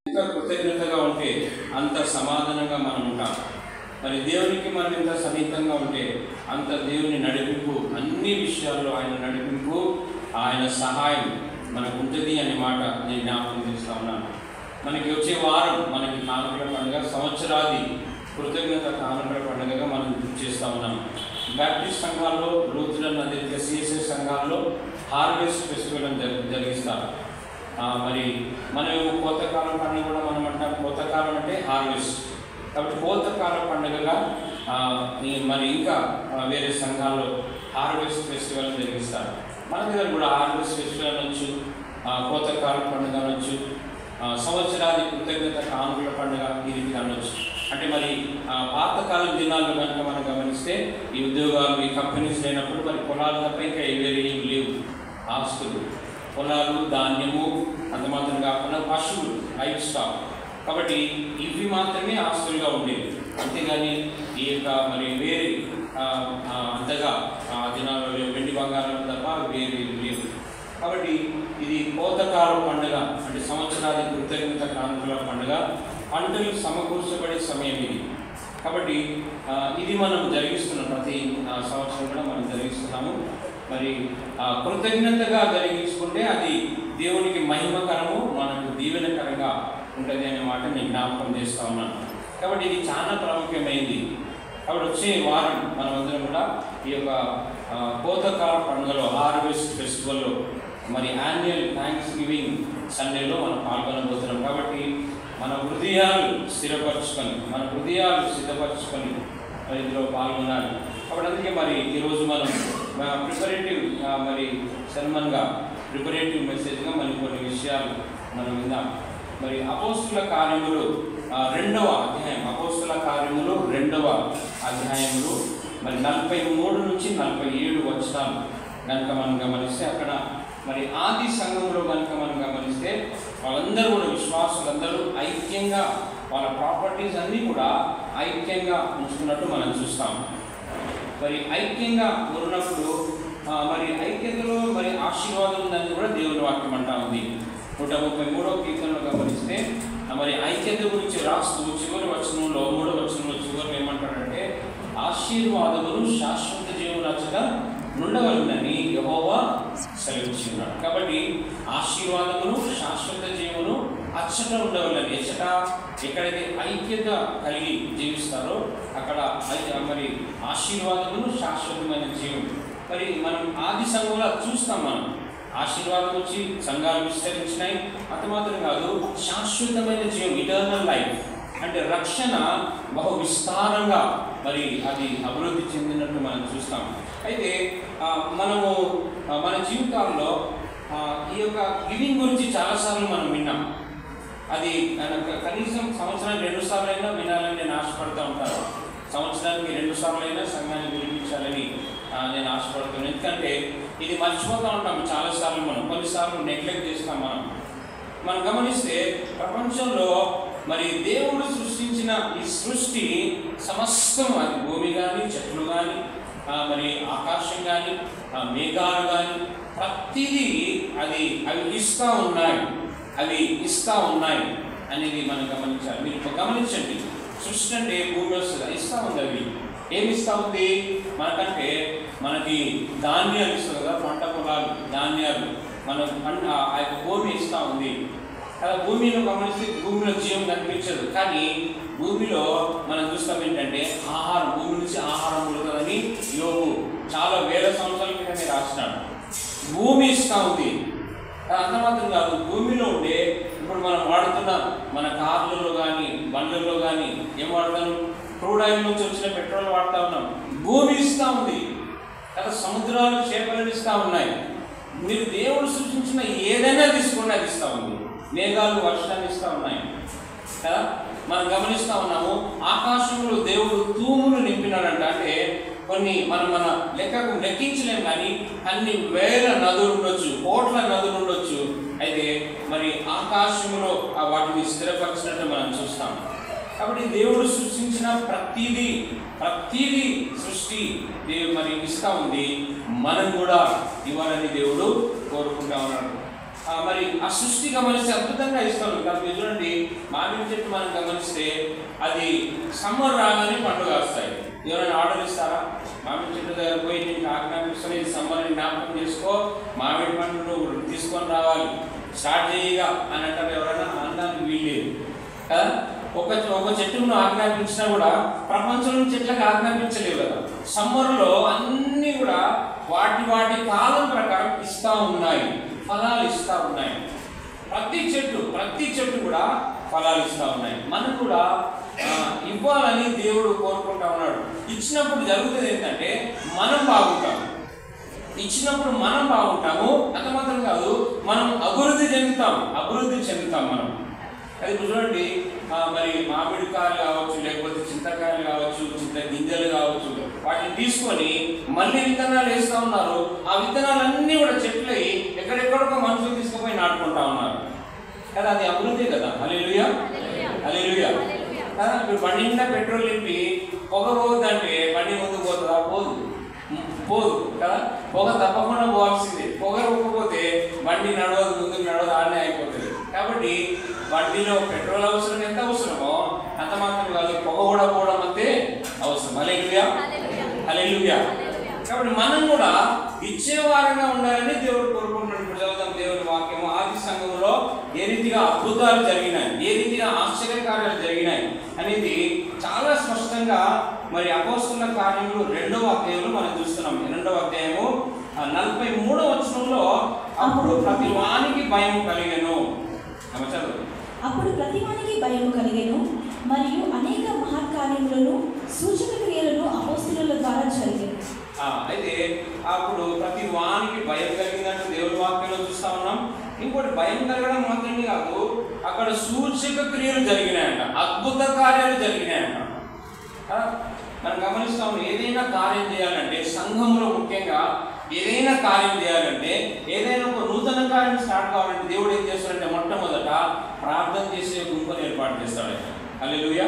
ఎంత కృతజ్ఞతగా ఉంటే అంత సమాధానంగా మనం ఉంటాం మరి దేవునికి మనం ఎంత సన్నిహితంగా ఉంటే అంత దేవుని నడిపింపు అన్ని విషయాల్లో ఆయన నడిపింపు ఆయన సహాయం మనకు ఉంటుంది అనే మాట నేను జ్ఞాపకం చేస్తా ఉన్నాను మనకి వచ్చే వారం మనకి కానుకల పండుగ సంవత్సరాది కృతజ్ఞత కానుకల పండుగగా మనం గుర్తు చేస్తా ఉన్నాం బ్యాప్టిస్ట్ సంఘాల్లో లూథరన్ అదే సిఎస్ఎస్ సంఘాల్లో హార్వెస్ట్ ఫెస్టివల్ అని జరి- జరిగిస్తారు ఆ, మరి మనం కోతకాలం పండుగ కూడా మనం అంటాం కోతకాలం అంటే హార్వెస్ట్ కాబట్టి కోతకాల పండుగగా ఆ, ఈ మరి ఇంకా ఆ, వేరే సంఘాల్లో హార్వెస్ట్ ఫెస్టివల్ జరిగిస్తారు మన దగ్గర కూడా హార్వెస్ట్ ఫెస్టివల్ అనొచ్చు ఆ, కోతకాల పండుగ అనొచ్చు ఆ, సంవత్సరాది కృతజ్ఞత కానుకల పండుగ ఈ రీతి అనొచ్చు అంటే మరి ఆ, పాతకాలం దినాల్లో కనుక మనం గమనిస్తే ఈ ఉద్యోగాలు ఈ కంపెనీస్ లేనప్పుడు మరి పొలాలు తప్ప ఇంకా వేరే ఏం లేవు ఆస్తులు పొలాలు ధాన్యము అంత మాత్రం కాకుండా పశువులు లైఫ్ స్టాక్ కాబట్టి ఇవి మాత్రమే ఆస్తులుగా ఉండేవి అంతేగాని ఈ యొక్క మరి వేరే ఆ, ఆ, అంతగా ఆ దినాల్లో వెండి బంగారం తప్ప వేరే లేవు కాబట్టి ఇది కోతకాల పండుగ అంటే సంవత్సరాది కృతజ్ఞత కానుకల పండుగ పంటలు సమకూర్చబడే సమయం ఇది కాబట్టి ఆ, ఇది మనం జరిగిస్తున్నాం ప్రతి ఆ, సంవత్సరం కూడా మనం జరిగిస్తున్నాము మరి ఆ, కృతజ్ఞతగా జరిగించుకుంటే అది దేవునికి మహిమకరము మనకు దీవెనకరంగా ఉంటుంది అనే మాట నేను జ్ఞాపకం చేస్తా ఉన్నాను కాబట్టి ఇది చాలా ప్రాముఖ్యమైంది కాబట్టి వచ్చే వారం మనమందరం కూడా ఈ యొక్క ఆ, కోతకాల పండుగలో హార్వెస్ట్ ఫెస్టివల్లో మరి యాన్యువల్ థ్యాంక్స్ గివింగ్ సండేలో మనం పాల్గొనబోతున్నాం కాబట్టి మన హృదయాలు స్థిరపరచుకొని మన హృదయాలు సిద్ధపరచుకొని మరి ఇందులో పాల్గొనాలి కాబట్టి అందుకే మరి ఈరోజు మనం ప్రిపరేటివ్ మరి సన్మన్గా ప్రిపరేటివ్ మెసేజ్గా మరి కొన్ని విషయాలు మనం విందాం మరి అపోస్తుల కార్యములు ఆ, రెండవ అధ్యాయం అపోస్తుల కార్యములు రెండవ అధ్యాయములు మరి నలభై మూడు నుంచి నలభై ఏడు వచనాలు కనుక మనం గమనిస్తే అక్కడ మరి ఆది సంఘంలో కనుక మనం గమనిస్తే వాళ్ళందరూ కూడా విశ్వాసులందరూ ఐక్యంగా వాళ్ళ ప్రాపర్టీస్ అన్నీ కూడా ఐక్యంగా ఉంచుకున్నట్టు మనం చూస్తాం మరి ఐక్యంగా ఉన్నప్పుడు ఆ, మరి ఐక్యతలో మరి ఆశీర్వాదం ఉందని కూడా దేవుని వాక్యం అంటా ఉంది నూట ముప్పై మూడవ కీర్తనలో గమనిస్తే ఆ, మరి ఐక్యత గురించి రాస్తూ చివరి వచనంలో మూడవ వచనంలో చివరి ఏమంటాడంటే ఆశీర్వాదములు శాశ్వత జీవన రచన నుండవలనని యహోవా సెలవిచ్చిన్నాడు కాబట్టి ఆశీర్వాదములు శాశ్వత జీవను అచ్చట ఉండవలని ఎచ్చట ఎక్కడైతే ఐక్యత కలిగి జీవిస్తారో అక్కడ ఐ- మరి ఆశీర్వాదములు శాశ్వతమైన జీవం మరి మనం ఆది సంఘంలో అది చూస్తాం మనం ఆశీర్వాదం వచ్చి సంఘాలు విస్తరించినాయి అంత మాత్రం కాదు శాశ్వతమైన జీవం ఇటర్నల్ లైఫ్ అంటే రక్షణ బహు విస్తారంగా మరి అది అభివృద్ధి చెందినట్టు మనం చూస్తాం అయితే ఆ, మనము ఆ, మన జీవితాల్లో ఆ, ఈ యొక్క గివింగ్ గురించి చాలాసార్లు మనం విన్నాం అది కనుక కనీసం సంవత్సరానికి రెండు సార్లు అయినా వినాలని నేను ఆశపడుతూ ఉంటాను సంవత్సరానికి రెండు సార్లు అయినా సంఘాన్ని వినిపించాలని ఆ, నేను ఆశపడుతున్నాను ఎందుకంటే ఇది మర్చిపోతూ ఉంటాం చాలాసార్లు మనం కొన్నిసార్లు నెగ్లెక్ట్ చేస్తాం మనం మనం గమనిస్తే ప్రపంచంలో మరి దేవుడు సృష్టించిన ఈ సృష్టి సమస్తం అది భూమి కానీ చెట్లు కానీ మరి ఆకాశం కానీ మేఘాలు కానీ ప్రతిదీ అది అవి ఇస్తూ ఉన్నాయి అవి ఇస్తూ ఉన్నాయి అనేది మనం గమనించాలి మీరు ఇప్పుడు గమనించండి సృష్టి అంటే భూమి వస్తుంది ఇస్తూ ఉంది అవి ఏమి ఇస్తూ ఉంది మనకంటే మనకి ధాన్యాలు ఇస్తుంది కదా పంట పొలాలు ధాన్యాలు మన పంట ఆ యొక్క భూమి ఇస్తూ ఉంది అలా భూమిలో గమనిస్తే భూమిలో జీవం కనిపించదు కానీ భూమిలో మనం చూస్తాం ఏంటంటే ఆహారం భూమి నుంచి ఆహారం పుడుతుందని యోగు చాలా వేల సంవత్సరాల క్రితమే రాసినాడు భూమి ఇస్తూ ఉంది అది అంత మాత్రం కాదు భూమిలో ఉండే ఇప్పుడు మనం వాడుతున్న మన కార్లలో కానీ బండ్లలో కానీ ఏం వాడతాను క్రూడ్ ఆయిల్ నుంచి వచ్చిన పెట్రోల్ వాడుతూ ఉన్నాం భూమి ఇస్తూ ఉంది కదా సముద్రాలు చేపలను ఇస్తూ ఉన్నాయి మీరు దేవుడు సృష్టించిన ఏదైనా తీసుకోండి అది ఇస్తూ ఉంది మేఘాలు వర్షాన్ని ఇస్తూ ఉన్నాయి కదా మనం గమనిస్తూ ఉన్నాము ఆకాశంలో దేవుడు తూములు నింపినాడంట అంటే కొన్ని మనం మన లెక్కకు లెక్కించలేం కానీ అన్ని వేల నదులు ఉండొచ్చు కోట్ల నదులు ఉండొచ్చు అయితే మరి ఆకాశంలో ఆ వాటిని స్థిరపరిచినట్టు మనం చూస్తాం కాబట్టి దేవుడు సృష్టించిన ప్రతిదీ ప్రతిదీ సృష్టి దేవుడు మరి ఇస్తా ఉంది మనం కూడా ఇవ్వాలని దేవుడు కోరుకుంటా ఉన్నాడు ఆ, మరి ఆ సృష్టి గమనిస్తే అద్భుతంగా ఇస్తాను కాబట్టి మీరు చూడండి మామిడి చెట్టు మనం గమనిస్తే అది సమ్మర్ రాగానే పండుగ వస్తాయి ఎవరైనా ఆర్డర్ ఇస్తారా మామిడి చెట్టు దగ్గర పోయి నీకు ఆజ్ఞాపిస్తాను ఇది సమ్మర్ జ్ఞాపకం చేసుకో మామిడి పండు నువ్వు తీసుకొని రావాలి స్టార్ట్ చేయగా అని అంటారు ఎవరైనా అనడానికి వీల్లేదు కదా ఒక ఒక చెట్టును ఆజ్ఞాపించినా కూడా ప్రపంచంలో చెట్లకు ఆజ్ఞాపించలేవు కదా సమ్మర్లో అన్నీ కూడా వాటి వాటి కాలం ప్రకారం ఇస్తా ఉన్నాయి ఫలాలు ఇస్తా ఉన్నాయి ప్రతి చెట్టు ప్రతి చెట్టు కూడా ఫలాలు ఇస్తా ఉన్నాయి మనం కూడా ఆ, ఇవ్వాలని దేవుడు కోరుకుంటా ఉన్నాడు ఇచ్చినప్పుడు జరుగుతుంది ఏంటంటే మనం బాగుంటాం ఇచ్చినప్పుడు మనం బాగుంటాము అంత మాత్రం కాదు మనం అభివృద్ధి చెందుతాం అభివృద్ధి చెందుతాం మనం అది ఇప్పుడు చూడండి ఆ, మరి మామిడికాయలు కావచ్చు లేకపోతే చింతకాయలు కావచ్చు చింత గింజలు కావచ్చు వాటిని తీసుకొని మళ్ళీ విత్తనాలు వేస్తూ ఉన్నారు ఆ విత్తనాలన్నీ కూడా చెట్లయి ఎక్కడెక్కడికో మనుషులు తీసుకుపోయి నాటుకుంటా ఉన్నారు కదా అది అభివృద్ధి కదా అలెలుయా అలెలుయా కదా ఇప్పుడు బండి నిండా పెట్రోల్ నింపి పొగ పోతుందంటే బండి ముందుకు పోతుందా పోదు ఉమ్, పోదు కదా పొగ తప్పకుండా పోవాల్సిందే పొగ పోకపోతే బండి నడవదు ముందుకు నడవదు ఆడనే అయిపోతుంది కాబట్టి బండిలో పెట్రోల్ అవసరం ఎంత అవసరమో అంత మాత్రం కాదు పొగ కూడా పోవడం అంతే అవసరం అలెలుయా అలెలుయా కాబట్టి మనం కూడా ఇచ్చేవారంగా ఉండాలని దేవుడు కోరుకుంటున్నాడు ఇప్పుడు చదువుతాం దేవుని వాక్యము ఆది సంఘంలో ఏ రీతిగా అద్భుతాలు జరిగినాయి ఏ రీతిగా ఆశ్చర్యకార్యాలు జరిగినాయి అనేది చాలా స్పష్టంగా మరి అపోస్తుల కార్యములు రెండవ అధ్యాయంలో మనం చూస్తున్నాం రెండవ అధ్యాయము ఆ నలభై మూడవ వచనంలో అప్పుడు ప్రతి వానికి భయం కలిగను ఆమె చదువు అప్పుడు ప్రతివానికి భయము కలిగెను మరియు అనేక మహత్కార్యములను సూచక క్రియలను అపోస్తుల ద్వారా జరిగాను ఆ, అయితే అప్పుడు ప్రతి వానికి భయం కలిగిందంటే దేవుడి వాక్యంలో చూస్తా ఉన్నాం ఇంకోటి భయం కలగడం మాత్రమే కాదు అక్కడ సూచక క్రియలు జరిగినాయంట అద్భుత కార్యాలు జరిగినాయంట ఆ, మనం గమనిస్తాం ఏదైనా కార్యం చేయాలంటే సంఘంలో ముఖ్యంగా ఏదైనా కార్యం చేయాలంటే ఏదైనా ఒక నూతన కార్యం స్టార్ట్ కావాలంటే దేవుడు ఏం చేస్తాడంటే మొట్టమొదట ప్రార్థన చేసే గుంపును ఏర్పాటు చేస్తాడు అల్లెలుయా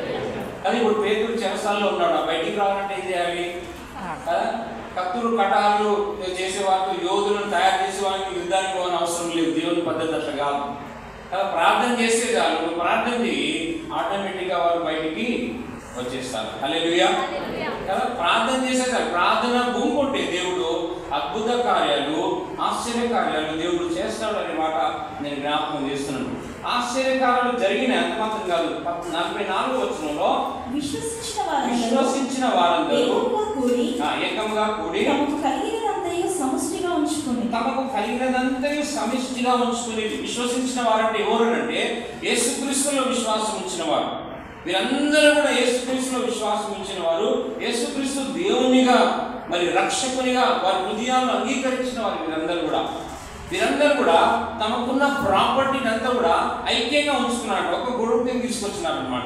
అది ఇప్పుడు పేదలు చెరసాల్లో ఉన్నాడు ఆ బయటికి రావాలంటే ఏం చేయాలి కదా కత్తులు కటాలు చేసే వాళ్ళు యోధులను తయారు చేసే వాళ్ళకి యుద్ధానికి పోవని అవసరం లేదు దేవుని పద్ధతి అట్లా కాదు కదా ప్రార్థన చేస్తే చాలు నువ్వు ప్రార్థన చేయి ఆటోమేటిక్గా వారు బయటికి వచ్చేస్తారు హల్లెలూయా కదా ప్రార్థన చేసే చాలు ప్రార్థన గుంపు ఉంటే దేవుడు అద్భుత కార్యాలు ఆశ్చర్య కార్యాలు దేవుడు చేస్తాడు అనే మాట నేను జ్ఞాపకం చేస్తున్నాను ఆశ్చర్య కార్యాలు జరిగిన ఎంత మాత్రం కాదు పద్- నలభై నాలుగు వచనంలో విశ్వసించిన వారందరూ విశ్వసించిన వారందరూ ఏకముగా కూడి ఆ, ఏకంగా కూడి తమకు కలిగినదంతయు సమష్టిగా ఉంచుకుని తమకు కలిగినదంతయు సమిష్టిగా ఉంచుకుని విశ్వసించిన వారంటే ఎవరంటే యేసుక్రీస్తులో విశ్వాసం ఉంచిన వారు వీరందరూ కూడా యేసుక్రీస్తులో విశ్వాసం ఉంచిన వారు యేసుక్రీస్తు దేవునిగా మరి రక్షకునిగా వారి హృదయాలను అంగీకరించిన వారు వీరందరూ కూడా వీరందరూ కూడా తమకున్న ప్రాపర్టీని అంతా కూడా ఐక్యంగా ఉంచుకున్నారు ఒక గొడవకి తీసుకొచ్చినారు అనమాట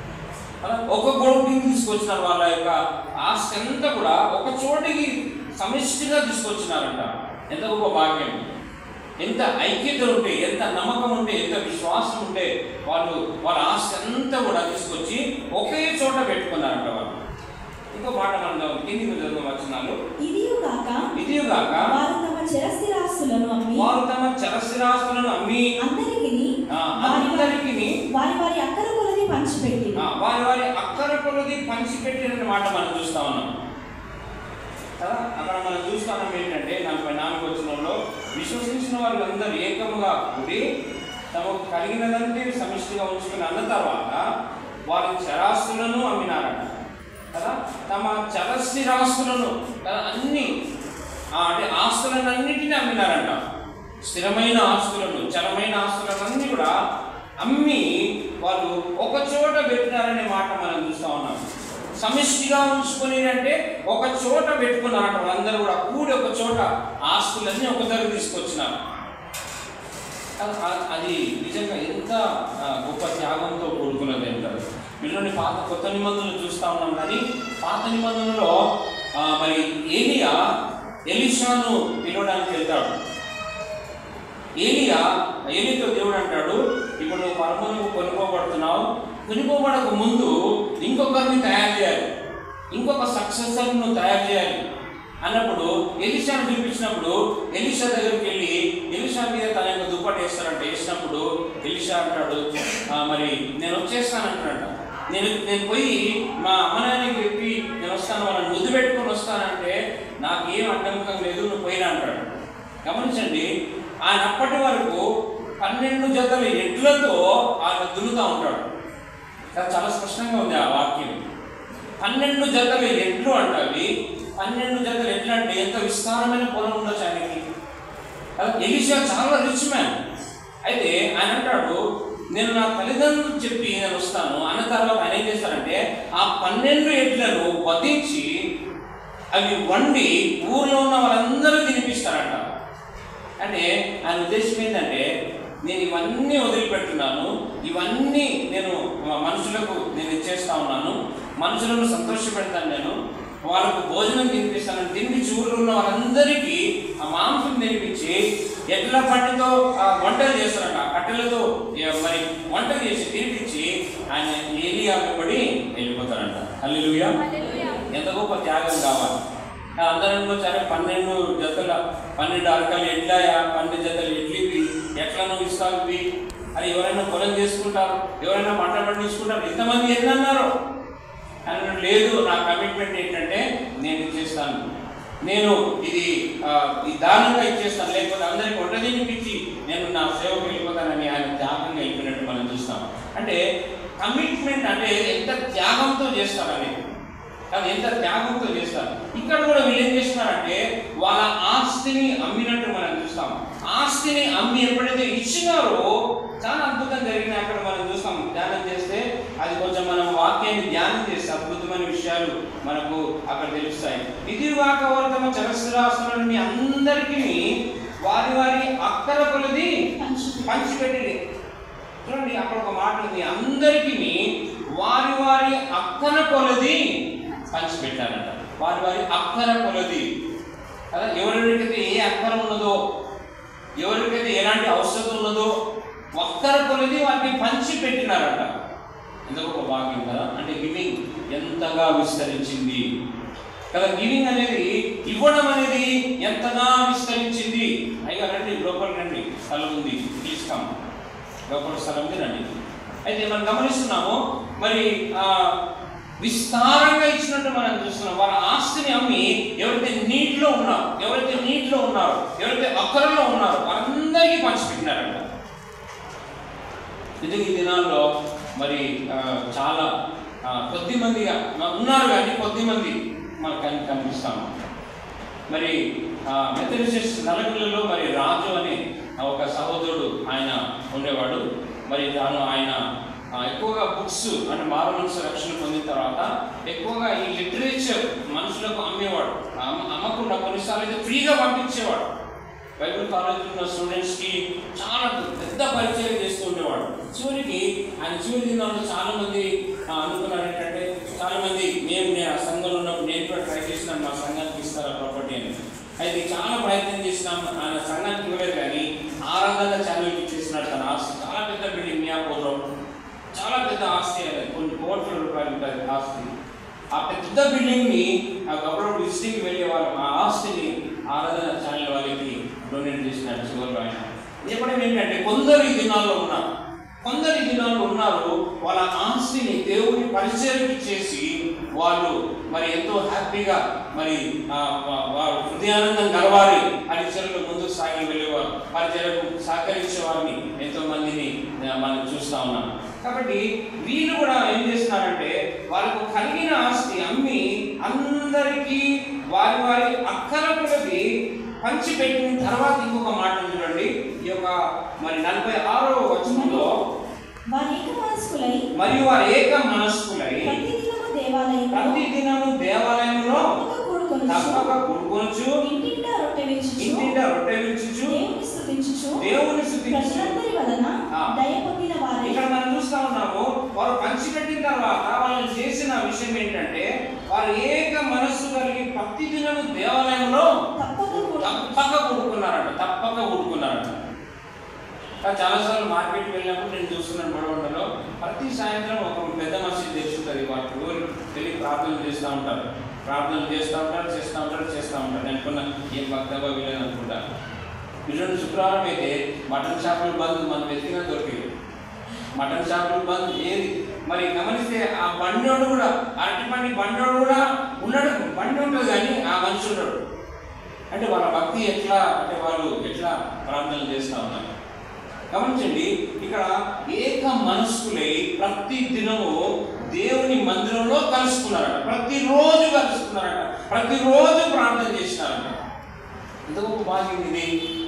అలా ఒక గొడవకి తీసుకొచ్చినారు వాళ్ళ యొక్క ఆస్తి అంతా కూడా ఒక చోటికి సమిష్టిగా తీసుకొచ్చినారంట ఎంత గొప్ప భాగ్యం ఎంత ఐక్యత ఉంటే ఎంత నమ్మకం ఉంటే ఎంత విశ్వాసం ఉంటే వాళ్ళు వాళ్ళ ఆస్తి అంతా కూడా తీసుకొచ్చి ఒకే చోట పెట్టుకున్నారంట వాళ్ళు ఇంకో మాట మనం కిందికి చదువు వచనాలు ఇదియు కాక ఇదిగాక వారు తమ చిరస్థిరాస్తులను అమ్మి వారు తమ చరస్థిరాస్తులను అమ్మి అందరికి ఆ, అందరికిని వారి వారి అక్కర కొలది పంచిపెట్టి ఆ, వారి వారి అక్కర కొలది పంచిపెట్టిన మాట మనం చూస్తా ఉన్నాం కదా అక్కడ మనం చూస్తా ఉన్నాం ఏంటంటే నలభై నాలుగు వచ్చినంలో విశ్వసించిన వాళ్ళందరూ ఏకముగా కూడి తమకు కలిగినదంటే సమిష్టిగా ఉంచుకుని అన్న తర్వాత వారి చరాస్తులను అమ్మినారట కదా తమ చరస్థిరాస్తులను కదా అన్ని ఆ, అంటే ఆస్తులను అన్నిటిని అమ్మినారంట స్థిరమైన ఆస్తులను చరమైన ఆస్తులను అన్ని కూడా అమ్మి వాళ్ళు ఒక చోట పెట్టినారనే మాట మనం చూస్తా ఉన్నాం సమిష్టిగా ఉంచుకొని అంటే ఒక చోట పెట్టుకున్నారట వాళ్ళందరూ కూడా కూడి ఒక చోట ఆస్తులన్నీ ఒక దగ్గర తీసుకొచ్చినారు అది- అది- అది నిజంగా ఎంత ఆ, గొప్ప త్యాగంతో కూడుకున్నది అంటారు వీళ్ళని పాత కొత్త నిబంధనలు చూస్తా ఉన్నాం కానీ పాత నిబంధనలో ఆ, మరి ఏలియా ఎలిషాను పిలవడానికి వెళ్తాడు ఏలియా ఏలితో దేవుడు అంటాడు ఇప్పుడు నువ్వు పరమను కొనుక్కోబడుతున్నావు కొనుక్కోబడక ముందు ఇంకొకరిని తయారు చేయాలి ఇంకొక సక్సెసర్ నువ్వు తయారు చేయాలి అన్నప్పుడు ఎలిషాను పిలిపించినప్పుడు ఎలిషా దగ్గరికి వెళ్ళి ఎలిషా మీద తన యొక్క దుప్పటి వేస్తారంట వేసినప్పుడు ఎలిషా అంటాడు "ఆ, మరి నేను వచ్చేస్తాను అంటాడంట నేను నేను పోయి మా అమ్మ నాన్నకి చెప్పి నేను వస్తాను వాళ్ళని ముద్దు పెట్టుకొని వస్తానంటే నాకు ఏం అడ్డంకం లేదు నువ్వు పోయినా అంటాడు గమనించండి ఆయన అప్పటి వరకు పన్నెండు జతల ఎడ్లతో ఆయన దున్నుతూ ఉంటాడు అది చాలా స్పష్టంగా ఉంది ఆ వాక్యం పన్నెండు జతల ఎడ్లు అంటవి పన్నెండు జతల ఎడ్లు అంటే ఎంత విస్తారమైన పొలం ఉండొచ్చు ఆయనకి అది ఎలిషా చాలా రిచ్ మ్యాన్ అయితే ఆయన అంటాడు నేను నా తల్లిదండ్రులు చెప్పి నేను వస్తాను అన్న తర్వాత ఆయన ఏం చేస్తారంటే ఆ పన్నెండు ఎడ్లను వధించి అవి వండి ఊర్లో ఉన్న వాళ్ళందరూ తినిపిస్తారంట అంటే ఆయన ఉద్దేశం ఏంటంటే నేను ఇవన్నీ వదిలిపెట్టున్నాను ఇవన్నీ నేను మనుషులకు నేను ఇచ్చేస్తా ఉన్నాను మనుషులను సంతోషపెడతాను నేను వాళ్ళకు భోజనం తినిపిస్తాను తినిపించి ఊళ్ళో ఉన్న వాళ్ళందరికీ ఆ మాంసం తినిపించి ఎడ్ల పంటితో ఆ వంటలు చేస్తారంట ఆ కట్టెలతో ఏ, మరి వంటలు చేసి తినిపించి ఆయన ఏలియా పడి వెళ్ళిపోతారంట హల్లెలూయా ఎంత గొప్ప త్యాగం కావాలి అందరం సరే పన్నెండు జతల పన్నెండు అరకలు ఎడ్లాయా పన్నెండు జతలు ఎడ్లివి ఎట్లా నువ్వు ఇస్తావు ఇవి అని ఎవరైనా పొలం చేసుకుంటారు ఎవరైనా పంట పండించుకుంటారు ఎంతమంది ఎన్ని అన్నారు అని లేదు నా కమిట్మెంట్ ఏంటంటే నేను ఇచ్చేస్తాను నేను ఇది ఆ, ఈ దానంగా ఇచ్చేస్తాను లేకపోతే అందరికి వంట తినిపించి నేను నా సేవకు వెళ్ళిపోతానని ఆయన త్యాగంగా వెళ్ళిపోయినట్టు మనం చూస్తాం అంటే కమిట్మెంట్ అంటే ఎంత త్యాగంతో చేస్తారని అది ఎంత త్యాగంతో చేస్తారు ఇక్కడ కూడా వీళ్ళు ఏం చేస్తున్నారంటే వాళ్ళ ఆస్తిని అమ్మినట్టు మనం చూస్తాం ఆస్తిని అమ్మి ఎప్పుడైతే ఇచ్చినారో చాలా అద్భుతం జరిగిన అక్కడ మనం చూస్తాం ధ్యానం చేస్తే అది కొంచెం మనం వాక్యాన్ని ధ్యానం చేస్తే అద్భుతమైన విషయాలు మనకు అక్కడ తెలుస్తాయి ఇది వాకవర్తమ చరస్థరాస్తులను మీ అందరికీ వారి వారి అక్కర కొలది పంచిపెట్టి చూడండి అక్కడ ఒక మాట ఉంది అందరికీ వారి వారి అక్కన కొలది పంచిపెట్టారంట వారి వారి అక్కర కొలది కదా ఎవరికైతే ఏ అక్కర ఉన్నదో ఎవరికైతే ఎలాంటి అవసరం ఉన్నదో ఒక్కర కొలది వారికి పంచి పెట్టినారంట ఎంత గొప్ప భాగ్యం కదా అంటే గివింగ్ ఎంతగా విస్తరించింది కదా గివింగ్ అనేది ఇవ్వడం అనేది ఎంతగా విస్తరించింది అయ్యా రండి లోపల రండి స్థలం ఉంది ప్లీజ్ కమ్ లోపల స్థలం ఉంది రండి అయితే మనం గమనిస్తున్నాము మరి ఆ విస్తారంగా ఇచ్చినట్టు మనం చూస్తున్నాం వాళ్ళ ఆస్తిని అమ్మి ఎవరైతే నీటిలో ఉన్నారు ఎవరైతే నీటిలో ఉన్నారు ఎవరైతే అక్కరలో ఉన్నారు వాళ్ళందరికీ పంచిపెట్టినారంట నిజంగా ఈ దినాల్లో మరి ఆ, చాలా ఆ, కొద్ది మందిగా మ- ఉన్నారు కానీ కొద్ది మంది మనకు కని కనిపిస్తాము మరి మెథడిస్ట్ నలుగురిలో మరి రాజు అని ఒక సహోదరుడు ఆయన ఉండేవాడు మరి తాను ఆయన ఆ, ఎక్కువగా బుక్స్ అంటే మారు మనసు రక్షణ పొందిన తర్వాత ఎక్కువగా ఈ లిటరేచర్ మనుషులకు అమ్మేవాడు అమ్మ- అమ్మకుండా కొన్నిసార్లు అయితే ఫ్రీగా పంపించేవాడు బైబిల్ కాలేజ్ ఉన్న స్టూడెంట్స్కి చాలా పెద్ద పరిచయం చేస్తూ ఉండేవాడు చివరికి ఆయన చివరి దినాల్లో చాలా మంది ఆ, అనుకున్నారు ఏంటంటే చాలా మంది మేము నేను ఆ సంఘంలో ఉన్నప్పుడు నేను కూడా ట్రై చేసినాను మా సంఘానికి ఇస్తారా ప్రాపర్టీ అని అయితే చాలా ప్రయత్నం చేసినాం ఆయన సంఘానికి ఇవ్వలేదు కానీ ఆరాధన ఛానల్కి ఇచ్చేసినాడు తన ఆస్తి చాలా పెద్ద బిల్డింగ్ మియాపూర్లో చాలా పెద్ద ఆస్తి అది కొన్ని కోట్ల రూపాయలు ఉంటుంది ఆస్తి ఆ పెద్ద బిల్డింగ్ ని ఆ గవర్నమెంట్ విజిటింగ్ వెళ్ళే వాళ్ళు ఆ ఆస్తిని ఆరాధన ఛానల్ వాళ్ళకి డొనేట్ చేసినాడు చివరిలో ఆయన చెప్పడం ఏంటంటే కొందరు ఈ దినాల్లో ఉన్నారు కొందరు ఈ దినాల్లో ఉన్నారు వాళ్ళ ఆస్తిని దేవుని పరిచయం చేసి వాళ్ళు మరి ఎంతో హ్యాపీగా మరి ఆ, వా- వారు హృదయానందం గలవాలి పరిచయలో ముందుకు సాగి వెళ్ళేవారు పరిచయకు సహకరించే వారిని ఎంతో మందిని ఆ, మనం చూస్తా ఉన్నాం కాబట్టి వీళ్ళు కూడా ఏం చేస్తున్నారంటే వాళ్ళకు కలిగిన ఆస్తి అమ్మి అందరికీ వారి వారి అక్కర కొలది పంచిపెట్టిన తర్వాత ఇంకొక మాట ఉంది చూడండి ఈ యొక్క మరి నలభై ఆరో వచనంలో వారి ఏక మనస్కులై మరియు వారు ఏక మనస్కులై ప్రతిదినము దేవాలయంలో ప్రతి దినము దేవాలయంలో తప్పక కూడుకొనుచు, తప్పక కూడుకొనొచ్చు ఇంటింటా రొట్టె విరుచుచు, ఇంటింట రొట్టె విరుచుచు దేవుని స్తుతించుచు, దేవుని స్తుతించుచు ప్రజలందరి వలన ఆ. దయ పొందిన వారై ఇక్కడ మనం చూస్తా ఉన్నాము వారు పంచిపెట్టిన తర్వాత వాళ్ళు చేసిన విషయం ఏంటంటే వారు ఏక మనస్సు కలిగి ప్రతి దినము దేవాలయంలో తప్పక కూడు- తప్పక కూడుకున్నారంట తప్పక కూడుకున్నారంట కానీ చాలాసార్లు మార్కెట్కి వెళ్ళినప్పుడు నేను చూస్తున్నాను బడవండలో ప్రతి సాయంత్రం ఒక పెద్ద మసీద్ తెచ్చుంటుంది వాటి ఊరు వెళ్ళి ప్రార్థన చేస్తూ ఉంటారు ప్రార్థనలు చేస్తూ ఉంటారు చేస్తూ ఉంటారు చేస్తూ ఉంటారు నేను అనుకున్నా ఏం భక్తగా వీళ్ళని అనుకుంటా ఈరోజు శుక్రవారం అయితే మటన్ షాపులు బంద్ మనం వెతికినా దొరికింది మటన్ షాపులు బంద్ ఏది మరి గమనిస్తే ఆ బండోడు కూడా అరటి పండి బండోడు కూడా ఉన్నాడు బండి ఉంటుంది కానీ ఆ మనిషి ఉన్నాడు అంటే వాళ్ళ భక్తి ఎట్లా అంటే వాళ్ళు ఎట్లా ప్రార్థనలు చేస్తూ ఉన్నారు గమనించండి ఇక్కడ ఏక మనస్కులై ప్రతి దినము దేవుని మందిరంలో కలుసుకున్నారట ప్రతిరోజు కలుసుకున్నారట ప్రతిరోజు ప్రార్థన చేసినారట ఎంత గొప్ప భాగ్యం ఇది